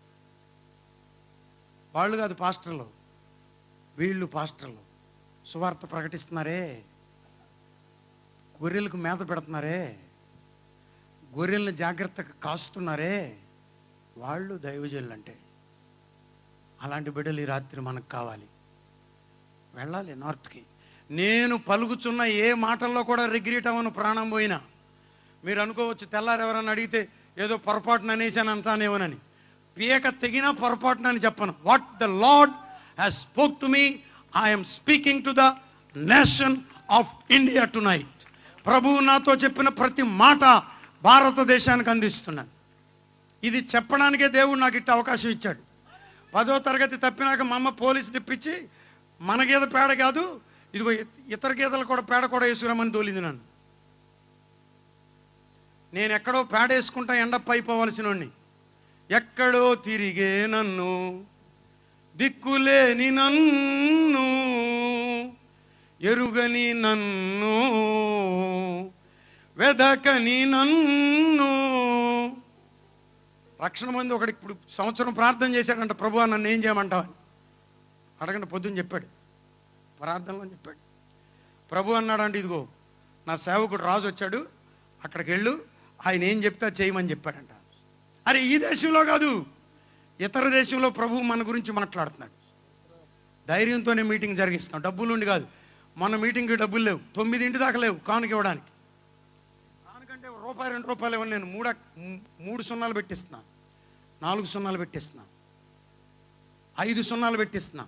వాళ్ళు కాదు పాస్టర్లు వీళ్ళు పాస్టర్లు సువార్త ప్రకటిస్తున్నారే గొర్రెలకు మేత పెడుతున్నారే గొర్రెల్ని జాగ్రత్తగా కాస్తున్నారే వాళ్ళు దైవజనులు అంటే అలాంటి బిడ్డలు ఈ రాత్రి మనకు కావాలి వెళ్ళాలి నార్త్కి నేను పలుకుచున్న ఏ మాటల్లో కూడా రిగ్రీట్ అవ్వను ప్రాణం పోయినా మీరు అనుకోవచ్చు తెల్లారు ఎవరన్నా అడిగితే ఏదో పొరపాటున అనేసాను అంటానేమోనని పీక తెగినా పొరపాటునని చెప్పను what the Lord has spoken to me I'm speaking to the nation of India tonight ప్రభువు నాతో చెప్పిన ప్రతి మాట భారతదేశానికి అందిస్తున్నాను ఇది చెప్పడానికే దేవుడు నాకు ఇట్ట అవకాశం ఇచ్చాడు పదో తరగతి తప్పినాక మా అమ్మ పోలీసు తెప్పించి మన గీత పేడ కాదు ఇదిగో ఇ- ఇతర గీతలు కూడా పేడ కూడా వేసుకురామని తోలింది నన్ను నేను ఎక్కడో పేడ వేసుకుంటా ఎండప్ప అయిపోవలసిన వాడిని ఎక్కడో తిరిగే నన్ను దిక్కులేని నన్ను ఎరుగని నన్ను వెదకని నన్ను రక్షణ మంది ఒకటి ఇప్పుడు సంవత్సరం ప్రార్థన చేశాడంట ప్రభు నన్ను ఏం చేయమంటావని అడగండి పొద్దున్న చెప్పాడు ప్రార్థనలో చెప్పాడు ప్రభు అన్నాడంటే ఇదిగో నా సేవకుడు రాజు వచ్చాడు అక్కడికి వెళ్ళు ఆయన ఏం చెప్తే అది చేయమని చెప్పాడంట అరే ఈ దేశంలో కాదు ఇతర దేశంలో ప్రభు మన గురించి మాట్లాడుతున్నాడు ధైర్యంతోనే మీటింగ్ జరిగిస్తాం డబ్బులు ఉండి కాదు మొన్న మీటింగ్కి డబ్బులు లేవు తొమ్మిదింటి దాకా లేవు కానుక ఇవ్వడానికి కానుకంటే రూపాయి రెండు రూపాయలు ఇవ్వను నేను మూడ మూడు సున్నాలు పెట్టిస్తున్నా నాలుగు సున్నాలు పెట్టిస్తున్నా ఐదు సున్నాలు పెట్టిస్తున్నా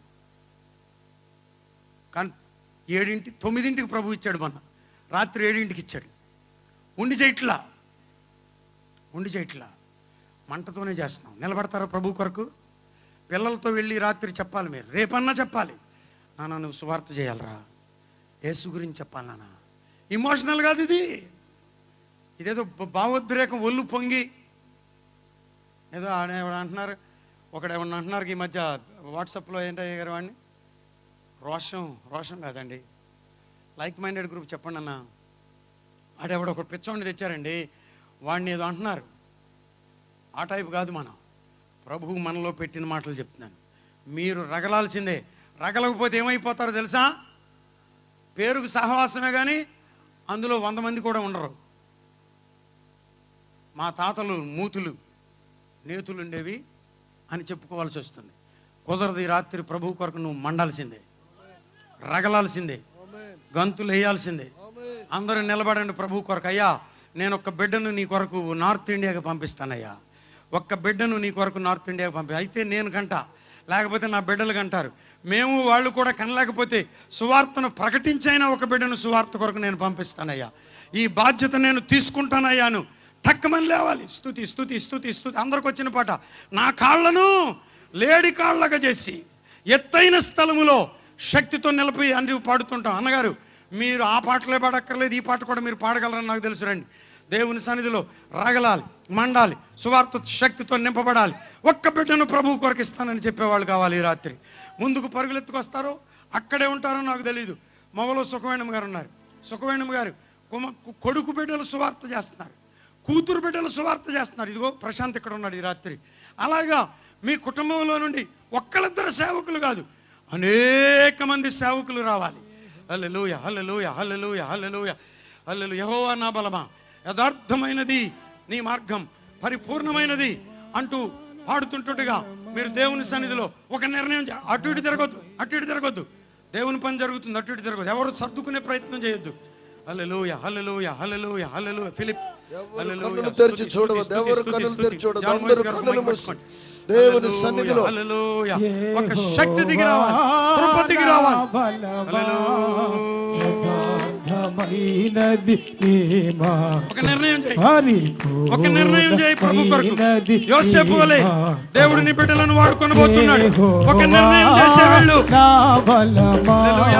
కానీ ఏడింటి తొమ్మిదింటికి ప్రభు ఇచ్చాడు మొన్న రాత్రి ఏడింటికి ఇచ్చాడు ఉండి చేయట్లా ఉండి చేయట్లా మంటతోనే చేస్తున్నాం నిలబడతారా ప్రభు కొరకు పిల్లలతో వెళ్ళి రాత్రి చెప్పాలి మీరు రేపన్నా చెప్పాలి నాన్న నువ్వు సువార్త చేయాలరా యేసు గురించి చెప్పాలి నాన్న ఇమోషనల్ కాదు ఇది ఇదేదో భ- భావోద్రేకం ఒళ్ళు పొంగి ఏదో ఆడ ఎవడో అంటున్నారు ఒకడేమన్నా అంటున్నారు ఈ మధ్య వాట్సాప్లో ఏంటయ్య గారు వాడిని రోషం రోషం కాదండి లైక్ మైండెడ్ గ్రూప్ చెప్పండి అన్న ఆడెవడో ఒక పిచ్చోడిని తెచ్చారండి వాడిని ఏదో అంటున్నారు ఆ టైప్ కాదు మనం ప్రభువు మనలో పెట్టిన మాటలు చెప్తున్నాను మీరు రగలాల్సిందే రగలకపోతే ఏమైపోతారో తెలుసా పేరుకు సహవాసమే కానీ అందులో వంద మంది కూడా ఉండరు మా తాతలు మూతులు నేతులు ఉండేవి అని చెప్పుకోవాల్సి వస్తుంది కుదరదు ఈ రాత్రి ప్రభు కొరకు నువ్వు మండాల్సిందే రగలాల్సిందే గంతులు వేయాల్సిందే అందరూ నిలబడండి ప్రభు కొరకు అయ్యా నేను ఒక బిడ్డను నీ కొరకు నార్త్ ఇండియాకి పంపిస్తానయ్యా ఒక్క బిడ్డను నీ కొరకు నార్త్ ఇండియాకి పంపి అయితే నేను కంట లేకపోతే నా బిడ్డలు కంటారు మేము వాళ్ళు కూడా కనలేకపోతే సువార్తను ప్రకటించైనా ఒక బిడ్డను సువార్త కొరకు నేను పంపిస్తానయ్యా ఈ బాధ్యత నేను తీసుకుంటానయ్యాను టక్కమని లేవాలి స్థుతి స్థుతి స్థుతి స్థుతి అందరికి వచ్చిన పాట నా కాళ్ళను లేడి కాళ్ళగా చేసి ఎత్తైన స్థలములో శక్తితో నిలిపి అని పాడుతుంటాం అన్నగారు మీరు ఆ పాటలే పాడక్కర్లేదు ఈ పాట కూడా మీరు పాడగలరని నాకు తెలుసు రండి దేవుని సన్నిధిలో రాగలాలి మండాలి సువార్త శక్తితో నింపబడాలి ఒక్క బిడ్డను ప్రభు కొరకు ఇస్తానని చెప్పేవాళ్ళు కావాలి ఈ రాత్రి ముందుకు పరుగులెత్తుకొస్తారో అక్కడే ఉంటారో నాకు తెలియదు మొగలో సుఖవేణం గారు ఉన్నారు సుఖవేణం గారు కుమ కొడుకు బిడ్డలు సువార్త చేస్తున్నారు కూతురు బిడ్డలు సువార్త చేస్తున్నారు ఇదిగో ప్రశాంత్ ఇక్కడ ఉన్నాడు ఈ రాత్రి అలాగా మీ కుటుంబంలో నుండి ఒక్కళ్ళిద్దరు సేవకులు కాదు అనేక మంది సేవకులు రావాలి హల్లెలూయ హల్లెలూయ హల్లెలూయ హల్లెలూయ హల్లెలు యెహోవా నా బలమా యథార్థమైనది నీ మార్గం పరిపూర్ణమైనది అంటూ పాడుతుంటుండగా మీరు దేవుని సన్నిధిలో ఒక నిర్ణయం చే- అటు ఇటు తిరగొద్దు అటు ఇటు తిరగొద్దు దేవుని పని జరుగుతుంది అటు ఇటు తిరగొద్దు ఎవరు సర్దుకునే ప్రయత్నం చేయొద్దు హల్లెలూయ హల్లెలూయ హల్లెలూయ హల్లెలూయ ఫిలిప్ ఎవరు హల్లెలూయ. కన్నులు తెరిచి స్తుతి, చూడవద్దు స్తుతి, ఎవరు స్తుతి, కన్నులు స్తుతి. తెరిచి చూడవద్దు జాన్ అందరూ మోరిస్ గారు కన్నులు మైక్ మూసి పట్టుకోండి. దేవుని హల్లెలూయ, సన్నిధిలో హల్లెలూయ. ఒక శక్తి దిగి రావాలి కృప దిగి రావాలి హల్లెలూయ. అయినది నీ మాట ఒక నిర్ణయం చేయి పరిపూర్ణమైనది ఒక నిర్ణయం చేయి ప్రభు కొరకు యోసేపు వలె దేవుడు నీ బిడ్డలను వాడుకొని పోతున్నాడు ఒక నిర్ణయం చేసే వెళ్ళు నా బలమా హల్లెలూయా.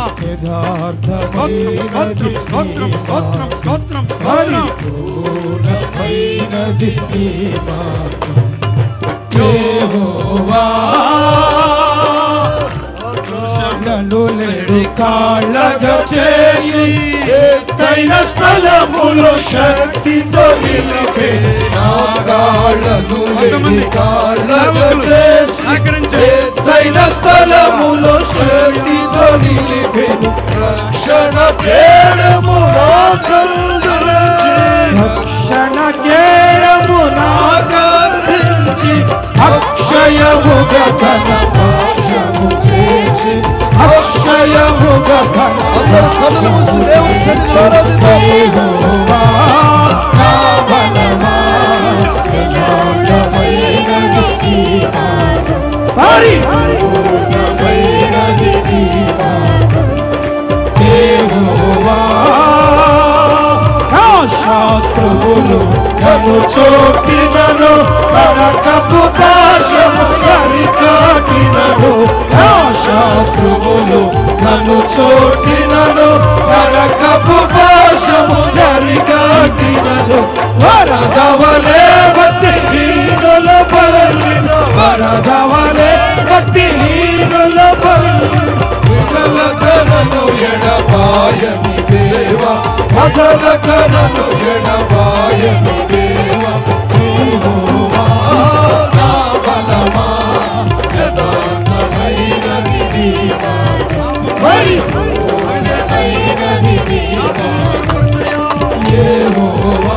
స్తోత్రం స్తోత్రం స్తోత్రం స్తోత్రం స్తోత్రం పరిపూర్ణమైనది నీ మాట యెహోవా నన్ను లేడు కాళ్ళగా చేసి ఎత్తైన స్థలములో శక్తితో నిలిపే నా కాళ్ళను లేడి కాళ్ళగా చేసి సహకరించండి. ఎత్తైన స్థలములో శక్తితో నిలిపే రక్షణ కేడము రక్షణ కేడము నాగరించి అక్షయముగా తన పాశము చేసి అక్షయముగా తన అందరు కళ్ళు మూసి దేవుని సన్నిధిలో యెహోవా నా బలమా యథార్థమైనది నీ మార్గం. పరిపూర్ణమైనది నీ మార్గం. యెహోవా నా శత్రువులు నన్ను చోటినను నరకపు పాశము కరికాటినను నా శత్రువులు నన్ను చోటినను నరకపు పాశము కరికాటినను వరదవలే భక్తి హీనుల పలిన వరదవలే భక్తి హీనుల పలిన వికలకనను ఎడబాయని దేవా అగలకనను ఎడబాయని దేవా యెహోవా నా బలమా యథార్థమైనది నీ మార్గం. పరిపూర్ణమైనది నీ మార్గం. యెహోవా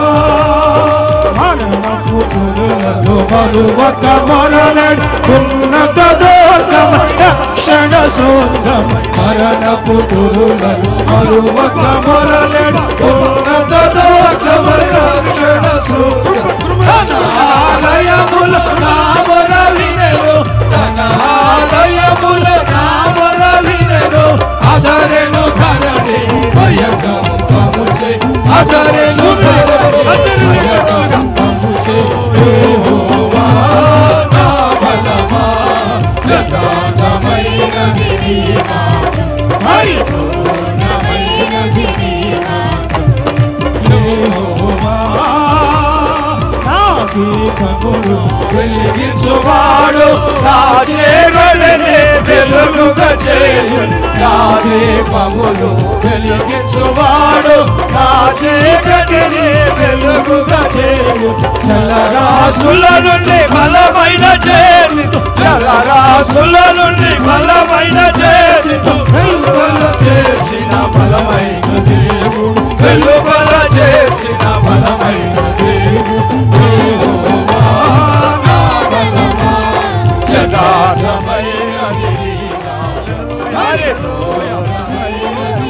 మరణపు పురులను మరువక మొరలడు ఉన్నత దోర్గమ రక్షణ శోధం మరణపు పురులను మరువక మొరలడు ఉన్నత దోర్గమ రక్షణ శోధం తన ఆలయముల నామర వినెను తన ఆలయముల నామర వినెను అదరెను ధరణి భయగము చే అదరెను ధరణి భయగము చే యెహోవా నా బలమా యథార్థమైనది నీ మార్గం. పరిపూర్ణమైనది నీ మార్గం. యెహోవా నా దీపములు వెలిగించువాడు నా చేగడనే వెలుగుగా చేయు నా దీపములు వెలిగించువాడు నా చీకటిని వెలుగుగా చేయు జలరాశుల నుండి బలమైన చేతితో జలరాశుల నుండి బలమైన చేతితో వెలువల చేర్చిన బలమైన దేవుడు వెలువల చేర్చిన బలమైన దేవుడు యెహోవా నా బలమా యథార్థమైనది నీ నామం. హల్లెలూయా.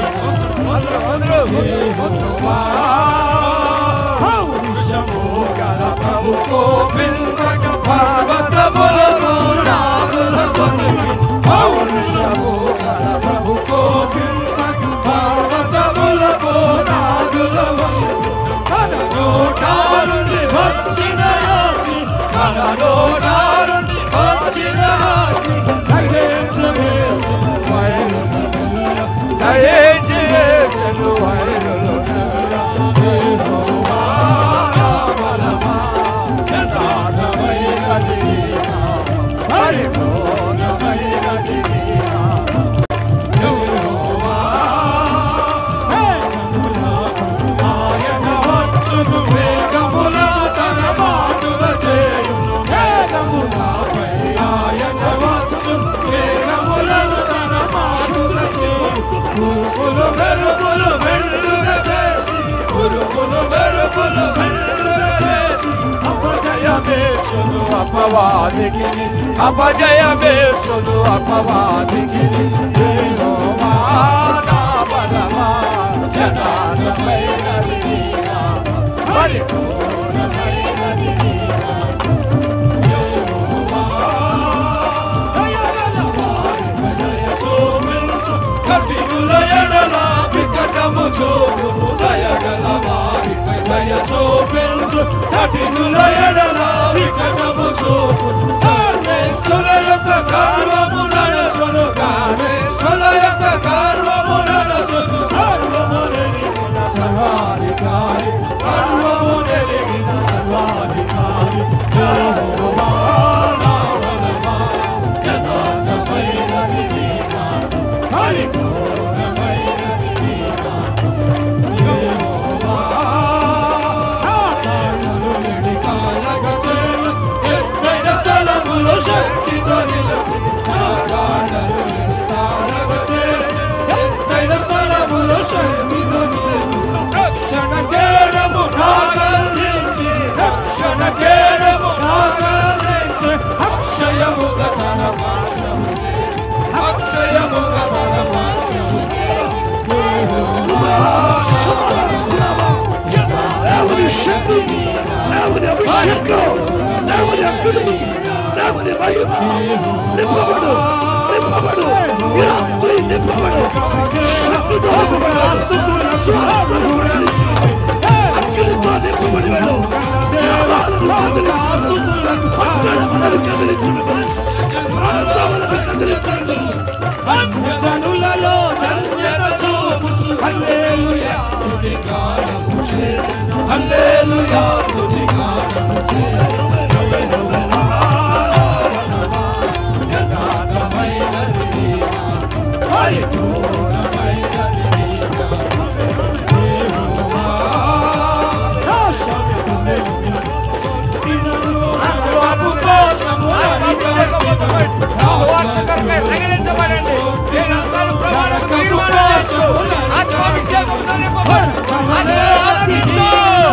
యెహోవా పౌరుషము గల ప్రభుతో పిల్లక పర్వతములను నాదుల కొనివి. పౌరుషము గల ప్రభుతో పిల్లక పర్వతములకు నాదుల కొనివి. తన నోటారుని వచ్చిన ఆచి, తన నోటారుని వచ్చిన ఆచి, దయచేసి వేసెను వైరుల మెల్ల. దయచేసి వేసెను వైరుల మెల్ల. యెహోవా నా బలమా, యథార్థమైనది నీ నామం. పరిపూర్ణమైనది నీ నామం. యెహోవా ఆయన వచ్చును వేగముల తన మాటుల చేయును వేగములపై ఆయన వచ్చును వేగములను తన మాటుల చేయును ఉరుకులు మెరుపులు వెల్లుగ చేసి ఉరుకులు మెరుపులు వెల్లుగ చేసి అపజయమేసును అపవాదికి అపజయమేసును అపవాదికి యెహోవా నా బలమా యథార్థమైనది నీ నామం. పరిపూర్ణమైనది నీ నామం. యెహోవా దయగల వారికి దయ చూపించు. కఠినుల ఎడల వికట చూపును కఠినుల ఎడల వికటము చూపును కామేశ్వర యొక్క గర్వము నడచును కామేశ్వర యొక్క గర్వము నడచును సర్వము నెరిగిన సర్వాధికారి సర్వము నెరిగిన సర్వాధికారి యెహోవా నా బలమా, యథార్థమైనది నీ మాట, పరిపూర్ణమైనది నీ మాట. యెహోవా, ఆకాశములు నిండి కాలగచేరు, ఎత్తైన స్థలములో శక్తితో నిలిచి, ఆకాశములు నిండి కాలగచేరు, ఎత్తైన స్థలములో శక్తితో నిలిచి, రక్షణ కేడము నాగరించి రక్షణ కేడము నాగరించి అక్షయముగా తన పాశము అక్షయముగా తన పాశము దేవుని శక్తి దేవుని అభిషేకం దేవుని అగ్ని దేవుని మహిమ నింపబడు నింపబడు ఈ రాత్రి నింపబడు శక్తితో నింపబడు స్వరంతో ప్రకటించు అగ్నితో నింపబడి వెళ్ళు గ్రామాలను కదిలించు పట్టణములను కదిలించు ప్రాంతములను కదిలించు జనులలో ధన్యత చూపుచు హల్లెలూయా స్తుతి గానము చేసెను హల్లెలూయా స్తుతి గానము చేసెను యథార్థమైనది నీ మాట, పరిపూర్ణమైనది నీ మాట. యెహోవా, నాశనమునే అనువాపు కోసము అభివృద్ధి తగిలించబడండి మీరందరూ ప్రభువుకు తీర్మానం చేసుకో. ఆత్మాభిషేకంతో నింపబడు. అందరూ ఆనందిస్తూ.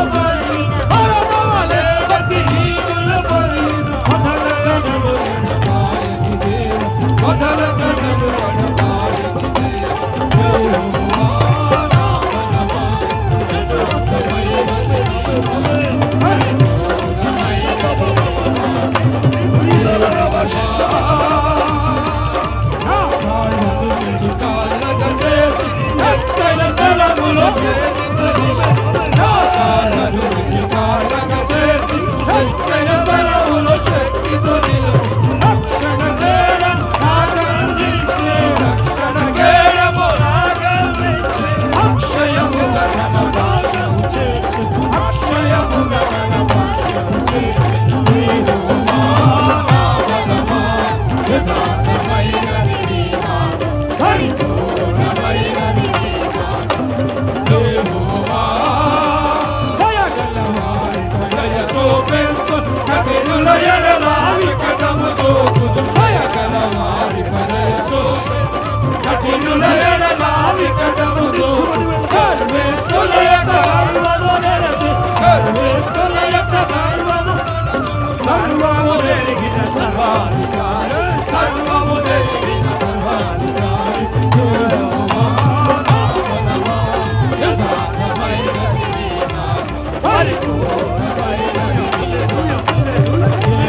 సర్వము నెరిగిన సర్వాధికారి సర్వము నెరిగిన సర్వాధికారి యెహోవా నామమున యథార్థమైనది నీ నామం. పరిపూర్ణమైనది నీ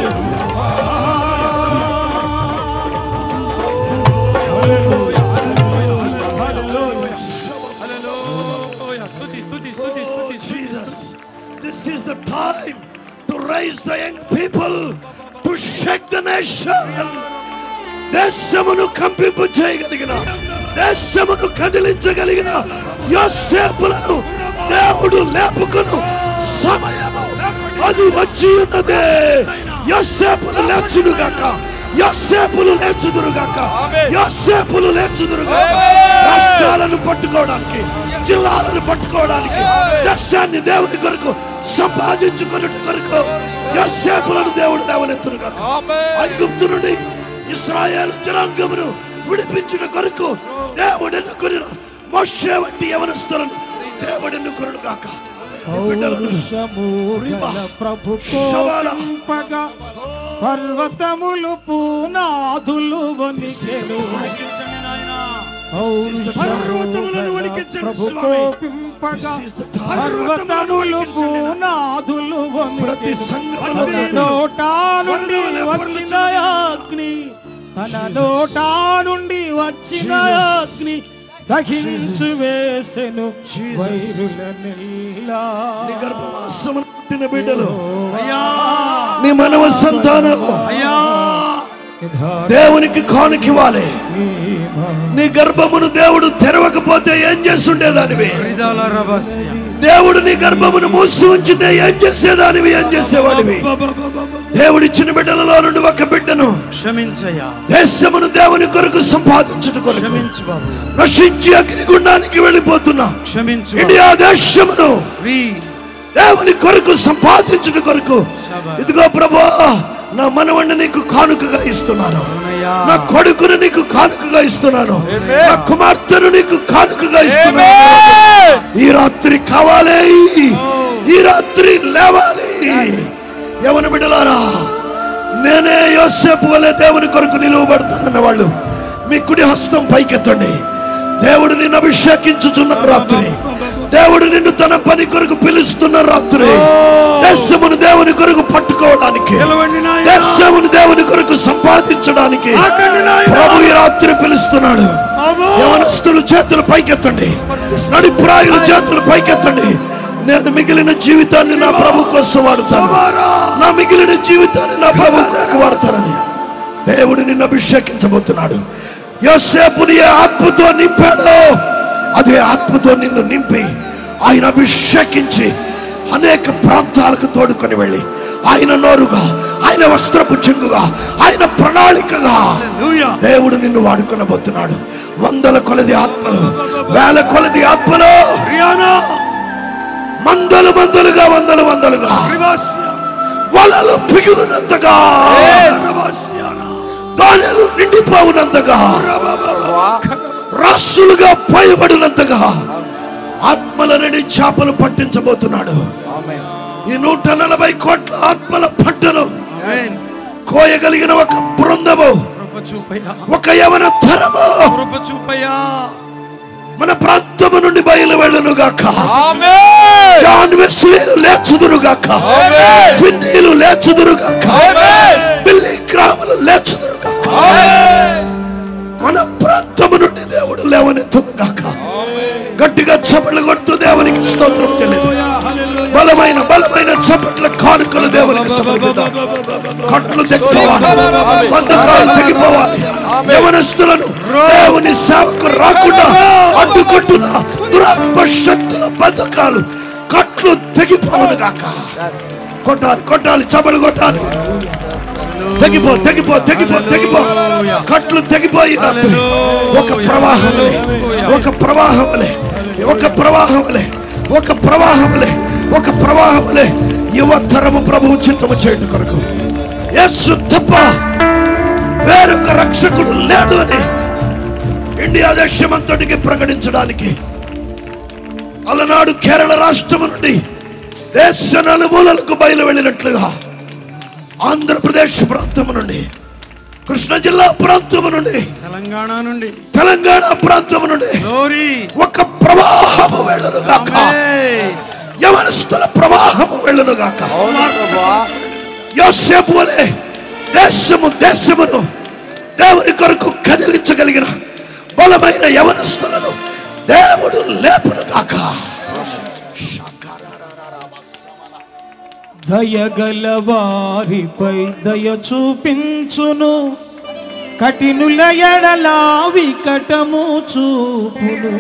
Jesus, this is the time to raise the young people to shake the nation. దేశమును కంపింపు చేయగలిగిన దేశమును కదిలించగలిగిన యోసేపులను దేవుడు లేపుకును సమయము అది వచ్చి ఉన్నదే యోసేపులు లేచునుగాక యోసేపులు లేచుదురుగాక యోసేపులు లేచుదురుగాక రాష్ట్రాలను పట్టుకోవడానికి జిల్లాలను పట్టుకోవడానికి దేశాన్ని దేవుని కొరకు సంపాదించుకున్నట్టు కొరకు యోసేపులను దేవుడు లేవనెత్తునుగాక ఐగుప్తు నుండి ఇస్రాయేల్ జనాంగమును విడిపించిన కొరకు దేవుడు ఎన్నుకొని మోషే వంటి యవనస్తులను దేవుడు ఎన్నుకొనుడు కాక ప్రభు శవాల. కోపింపగా పర్వతములు పూనాదులు వణికెను పర్వతములను వణికించండి ప్రభు స్వామి. కోపింపగా This is the time. పర్వతములు పూనాదులు ప్రతి వణికెను సంఘములో తన నోటా నుండి వరదలు వచ్చిన అగ్ని తన నోటా నుండి వచ్చిన అగ్ని దహించు వేసెను వైరుల నెల్లా నీ గర్భవాసమును పుట్టిన బిడ్డలు అయ్యా నీ మనవ సంతానం అయ్యా దేవునికి కానుకివ్వాలి నీ గర్భమును దేవుడు తెరవకపోతే ఏం చేస్తుండేదానివి హరిదాల రభస్య దేవుడు నీ గర్భమును మూసి ఉంచితే ఏం చేసేదానివి ఏం చేసేవాడివి దేవుడిచ్చిన బిడ్డలలో నుండి ఒక బిడ్డను క్షమించయ్యా దేశమును దేవుని కొరకు సంపాదించుట కొరకు క్షమించు బాబు నశించి అగ్నిగుండానికి వెళ్ళిపోతున్నా క్షమించు ఇండియా దేశమును ఫ్రీ దేవుని కొరకు సంపాదించుట కొరకు శభా. ఇదిగో ప్రభా నా మనవణ్ణి నీకు కానుకగా ఇస్తున్నాను అవునయ్యా. నా కొడుకును నీకు కానుకగా ఇస్తున్నాను నా కుమార్తెను నీకు కానుకగా ఇస్తున్నాను ఈ రాత్రి కావాలి ఈ రాత్రి లేవాలి యవన బిడ్డలారా నేనే యోసేపు వలె దేవుని కొరకు నిలువబడతానన్న వాళ్ళు మీ కుడి హస్తం పైకెత్తండి దేవుడు నిన్ను అభిషేకించుచున్న రాత్రి దేవుడు నిన్ను తన పని కొరకు పిలుస్తున్న రాత్రి దేశమును దేవుని కొరకు పట్టుకోవడానికి నిలవండి నాయనా. దేశమును దేవుని కొరకు సంపాదించడానికి ఆకండి నాయనా. ప్రభు ఈ రాత్రి పిలుస్తున్నాడు బాబు. యవనస్తులు చేతులు పైకెత్తండి నడిప్రాయుల చేతులు పైకెత్తండి నేను మిగిలిన జీవితాన్ని నా ప్రభు కోసం వాడుతాను నా మిగిలిన జీవితాన్ని నా ప్రభు కొరకు వాడతానని దేవుడు నిన్ను అభిషేకించబోతున్నాడు యోసేపుని ఏ ఆత్మతో నింపాడో అదే ఆత్మతో నిన్ను నింపి ఆయన అభిషేకించి అనేక ప్రాంతాలకు తోడుకొని వెళ్ళి ఆయన నోరుగా ఆయన వస్త్రపు చెంగుగా ఆయన ప్రణాళికగా హల్లెలూయా. దేవుడు నిన్ను వాడుకొనబోతున్నాడు వందల కొలది ఆత్మలు వేల కొలది ఆత్మలు రియానా మందలు మందలుగా వందలు వందలుగా రివాస్య వలలు పిగులునంతగా దానిలు నిండిపోవునంతగా రాసులుగా పైబడినంతగా ఆత్మలనని చేపలు పట్టించబోతున్నాడు ఈ నూట నలభై కోట్ల ఆత్మల పంటను ఆమేన్ కోయగలిగిన ఒక బృందము కృప చూపయ్యా ఒక యవన తరము కృప చూపయ్యా మన ప్రాంతము నుండి బయలు వెళ్ళును గాక జాన్ వెస్లీలు లేచుదురు గాక ఫిన్నీలు లేచుదురు గాక బిల్లి గ్రాములు లేచుదురు గాక మన ప్రాంతము నుండి దేవుడు లేవనెత్తును గాక గట్టిగా చప్పట్లు కొడుతూ దేవునికి స్తోత్రం తెలియదు బలమైన బలమైన చప్పట్ల కానుకలు దేవునికి సమర్పిద్దాం కట్లు తెగిపోవాలి బంధకాలు తెగిపోవాలి యవనస్తులను దేవుని సేవకు రాకుండా అడ్డుకొట్టున దురాత్మ శక్తుల బంధకాలు కట్లు తెగిపోవను గాక కొట్టాలి కొట్టాలి చబలు కొట్టాలి తెగిపో తెగిపో తెగిపో తెగిపో కట్లు తెగిపోయి రాత్రి ఒక ప్రవాహములే ఒక ప్రవాహములే ఒక ప్రవాహములే ఒక ప్రవాహములే ఒక ప్రవాహములే యువతరము ప్రభువు చిత్తము చేయటం కొరకు యేసు తప్ప వేరొక రక్షకుడు లేడు అని ఇండియా దేశమంతటికి ప్రకటించడానికి అలనాడు కేరళ రాష్ట్రము నుండి దేశ నలుమూలలకు బయలు వెళ్ళినట్లుగా ఆంధ్రప్రదేశ్ ప్రాంతము నుండి కృష్ణా జిల్లా ప్రాంతము నుండి తెలంగాణ నుండి తెలంగాణ ప్రాంతము నుండి గ్లోరీ ఒక ప్రవాహము వెళ్ళను గాక ఆమేన్. యవనస్తుల ప్రవాహము వెళ్ళను గాక యోసేపు వలె దేశము దేశమును దేవుని కొరకు కదిలించగలిగిన బలమైన యవనస్తులను దేవుడు లేపును గాక దయగల వారిపై దయ చూపించును కఠినుల ఎడలా వికటము చూపును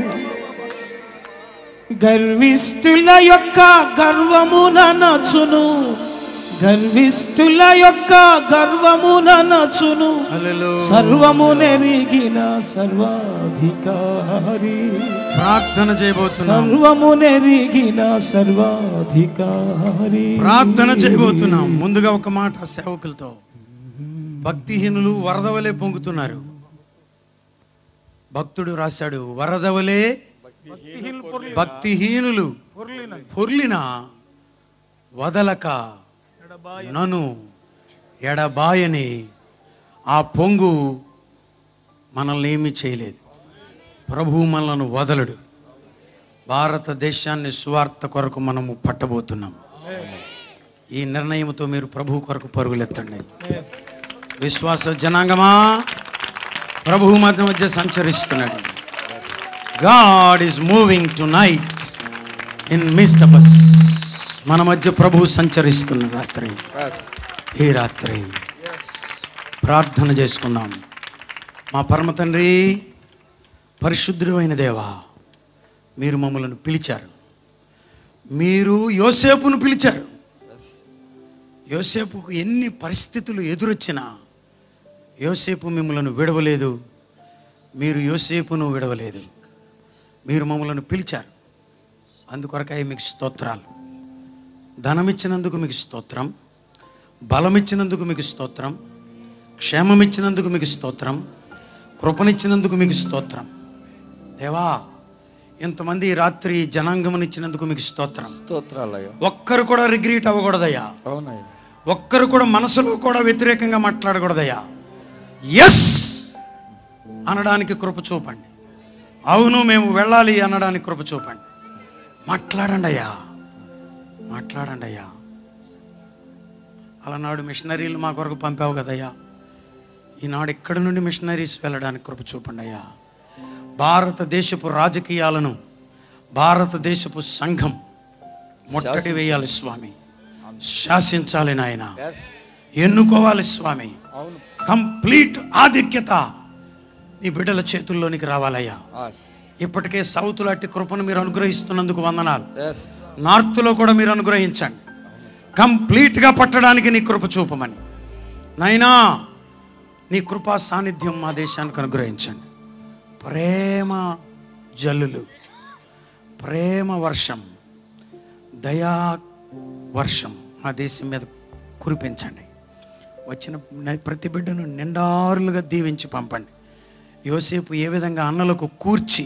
గర్విష్ఠుల యొక్క గర్వమున నచును గర్విష్ఠుల యొక్క గర్వమున నచును హల్లెలూయా. సర్వము నెరిగిన సర్వాధికారి ప్రార్థన చేయబోతున్నాం సర్వము నెరిగిన సర్వాధికారి ప్రార్థన చేయబోతున్నాం ముందుగా ఒక మాట సేవకులతో భక్తిహీనులు వరదవలే పొంగుతున్నారు భక్తుడు రాశాడు వరదవలే భక్తిహీనులు పొర్లిన వదలక నను ఎడబాయని ఆ పొంగు మనల్ని ఏమీ చేయలేదు ప్రభువు మనలను వదలడు భారతదేశాన్ని సువార్త కొరకు మనము పట్టబోతున్నాం ఈ నిర్ణయంతో మీరు ప్రభు కొరకు పరుగులెత్తండి విశ్వాస జనాంగమా ప్రభువు మధ్య మధ్య సంచరిస్తున్నాడు God is moving tonight in midst of us మన మధ్య ప్రభు సంచరిస్తున్న రాత్రి ఈ రాత్రి ప్రార్థన చేసుకుందాం మా పరమ తండ్రి పరిశుద్ధుడు అయిన దేవా మీరు మమ్మల్ని పిలిచారు మీరు యోసేపును పిలిచారు యోసేపుకు ఎన్ని పరిస్థితులు ఎదురొచ్చినా యోసేపు మిమ్మల్ని విడవలేదు మీరు యోసేపును విడవలేదు మీరు మమ్మల్ని పిలిచారు అందుకొరకాయ మీకు స్తోత్రాలు ధనం ఇచ్చినందుకు మీకు స్తోత్రం బలం ఇచ్చినందుకు మీకు స్తోత్రం క్షేమం ఇచ్చినందుకు మీకు స్తోత్రం కృపనిచ్చినందుకు మీకు స్తోత్రం దేవా ఇంతమంది ఈ రాత్రి జనాంగమనిచ్చినందుకు మీకు స్తోత్రం స్తోత్రాలయ్యా ఒక్కరు కూడా రిగ్రీట్ అవ్వకూడదయ్యా అవునయ్యా ఒక్కరు కూడా మనసులో కూడా వ్యతిరేకంగా మాట్లాడకూడదయ్యా ఎస్ అనడానికి కృప చూపండి అవును మేము వెళ్ళాలి అనడానికి కృప చూపండి మాట్లాడండి అయ్యా మాట్లాడండి అయ్యా అలనాడు మిషనరీలు మా కొరకు పంపావు కదయ్యా ఈనాడు ఇక్కడి నుండి మిషనరీస్ వెళ్ళడానికి కృప చూపండి అయ్యా భారతదేశపు రాజకీయాలను భారతదేశపు సంఘం ముట్టడి వేయాలి స్వామి శాసించాలి నాయన ఎస్ ఎన్నుకోవాలి స్వామి అవును కంప్లీట్ ఆధిక్యత నీ బిడ్డల చేతుల్లోనికి రావాలయ్యా ఇప్పటికే సౌత్ లాంటి కృపను మీరు అనుగ్రహిస్తున్నందుకు వందనాలు ఎస్ నార్త్లో కూడా మీరు అనుగ్రహించండి కంప్లీట్గా పట్టడానికి నీ కృప చూపమని నైనా నీ కృపా సాన్నిధ్యం మా దేశానికి అనుగ్రహించండి ప్రేమ జల్లులు ప్రేమ వర్షం దయా వర్షం మా దేశం మీద కురిపించండి వచ్చిన న- ప్రతి బిడ్డను నిండారులుగా దీవించి పంపండి యోసేపు ఏ విధంగా అన్నలకు కూర్చి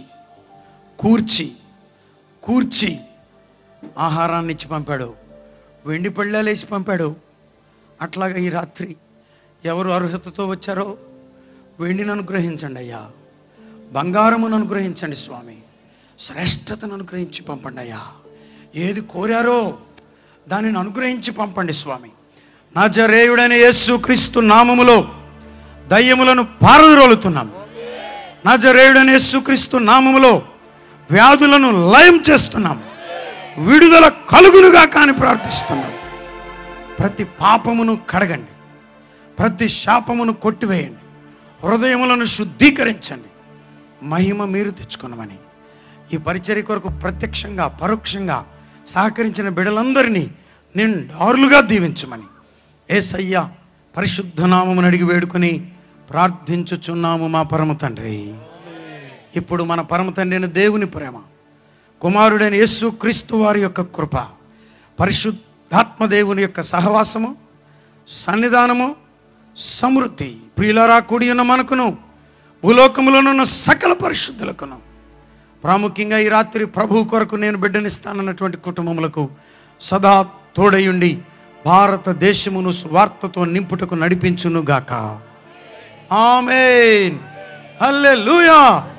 కూర్చి కూర్చి ఆహారాన్ని ఇచ్చి పంపాడు వెండి పళ్ళాలేసి పంపాడు అట్లాగా ఈ రాత్రి ఎవరు అర్హతతో వచ్చారో వెండిని అనుగ్రహించండి అయ్యా బంగారమును అనుగ్రహించండి స్వామి శ్రేష్టతను అనుగ్రహించి పంపండి అయ్యా ఏది కోరారో దానిని అనుగ్రహించి పంపండి స్వామి నజరేయుడైన యేసు క్రీస్తు నామములో దయ్యములను పారద్రోలుతున్నాం నజరేయుడైన యేసు క్రీస్తు నామములో వ్యాధులను లయం చేస్తున్నాం విడుదల కలుగునుగా కాని ప్రార్థిస్తున్నాం ప్రతి పాపమును కడగండి ప్రతి శాపమును కొట్టివేయండి హృదయములను శుద్ధీకరించండి మహిమ మీరు తెచ్చుకున్నామని ఈ పరిచర్య కొరకు ప్రత్యక్షంగా పరోక్షంగా సహకరించిన బిడలందరినీ నిండారులుగా దీవించమని ఏసయ్య పరిశుద్ధ నామమును అడిగి వేడుకొని ప్రార్థించుచున్నాము మా పరమ తండ్రి ఇప్పుడు మన పరమ తండ్రి అయిన దేవుని ప్రేమ కుమారుడైన యేసు క్రీస్తు వారి యొక్క కృప పరిశుద్ధాత్మదేవుని యొక్క సహవాసము సన్నిధానము సమృద్ధి ప్రియులరా కూడి ఉన్న మనకును భూలోకములోనున్న సకల పరిశుద్ధులకును ప్రాముఖ్యంగా ఈ రాత్రి ప్రభు కొరకు నేను బిడ్డనిస్తానన్నటువంటి కుటుంబములకు సదా తోడయుండి భారతదేశమును స్వార్థతో నింపుటకు నడిపించును గాక ఆమెన్ హల్లెలూయా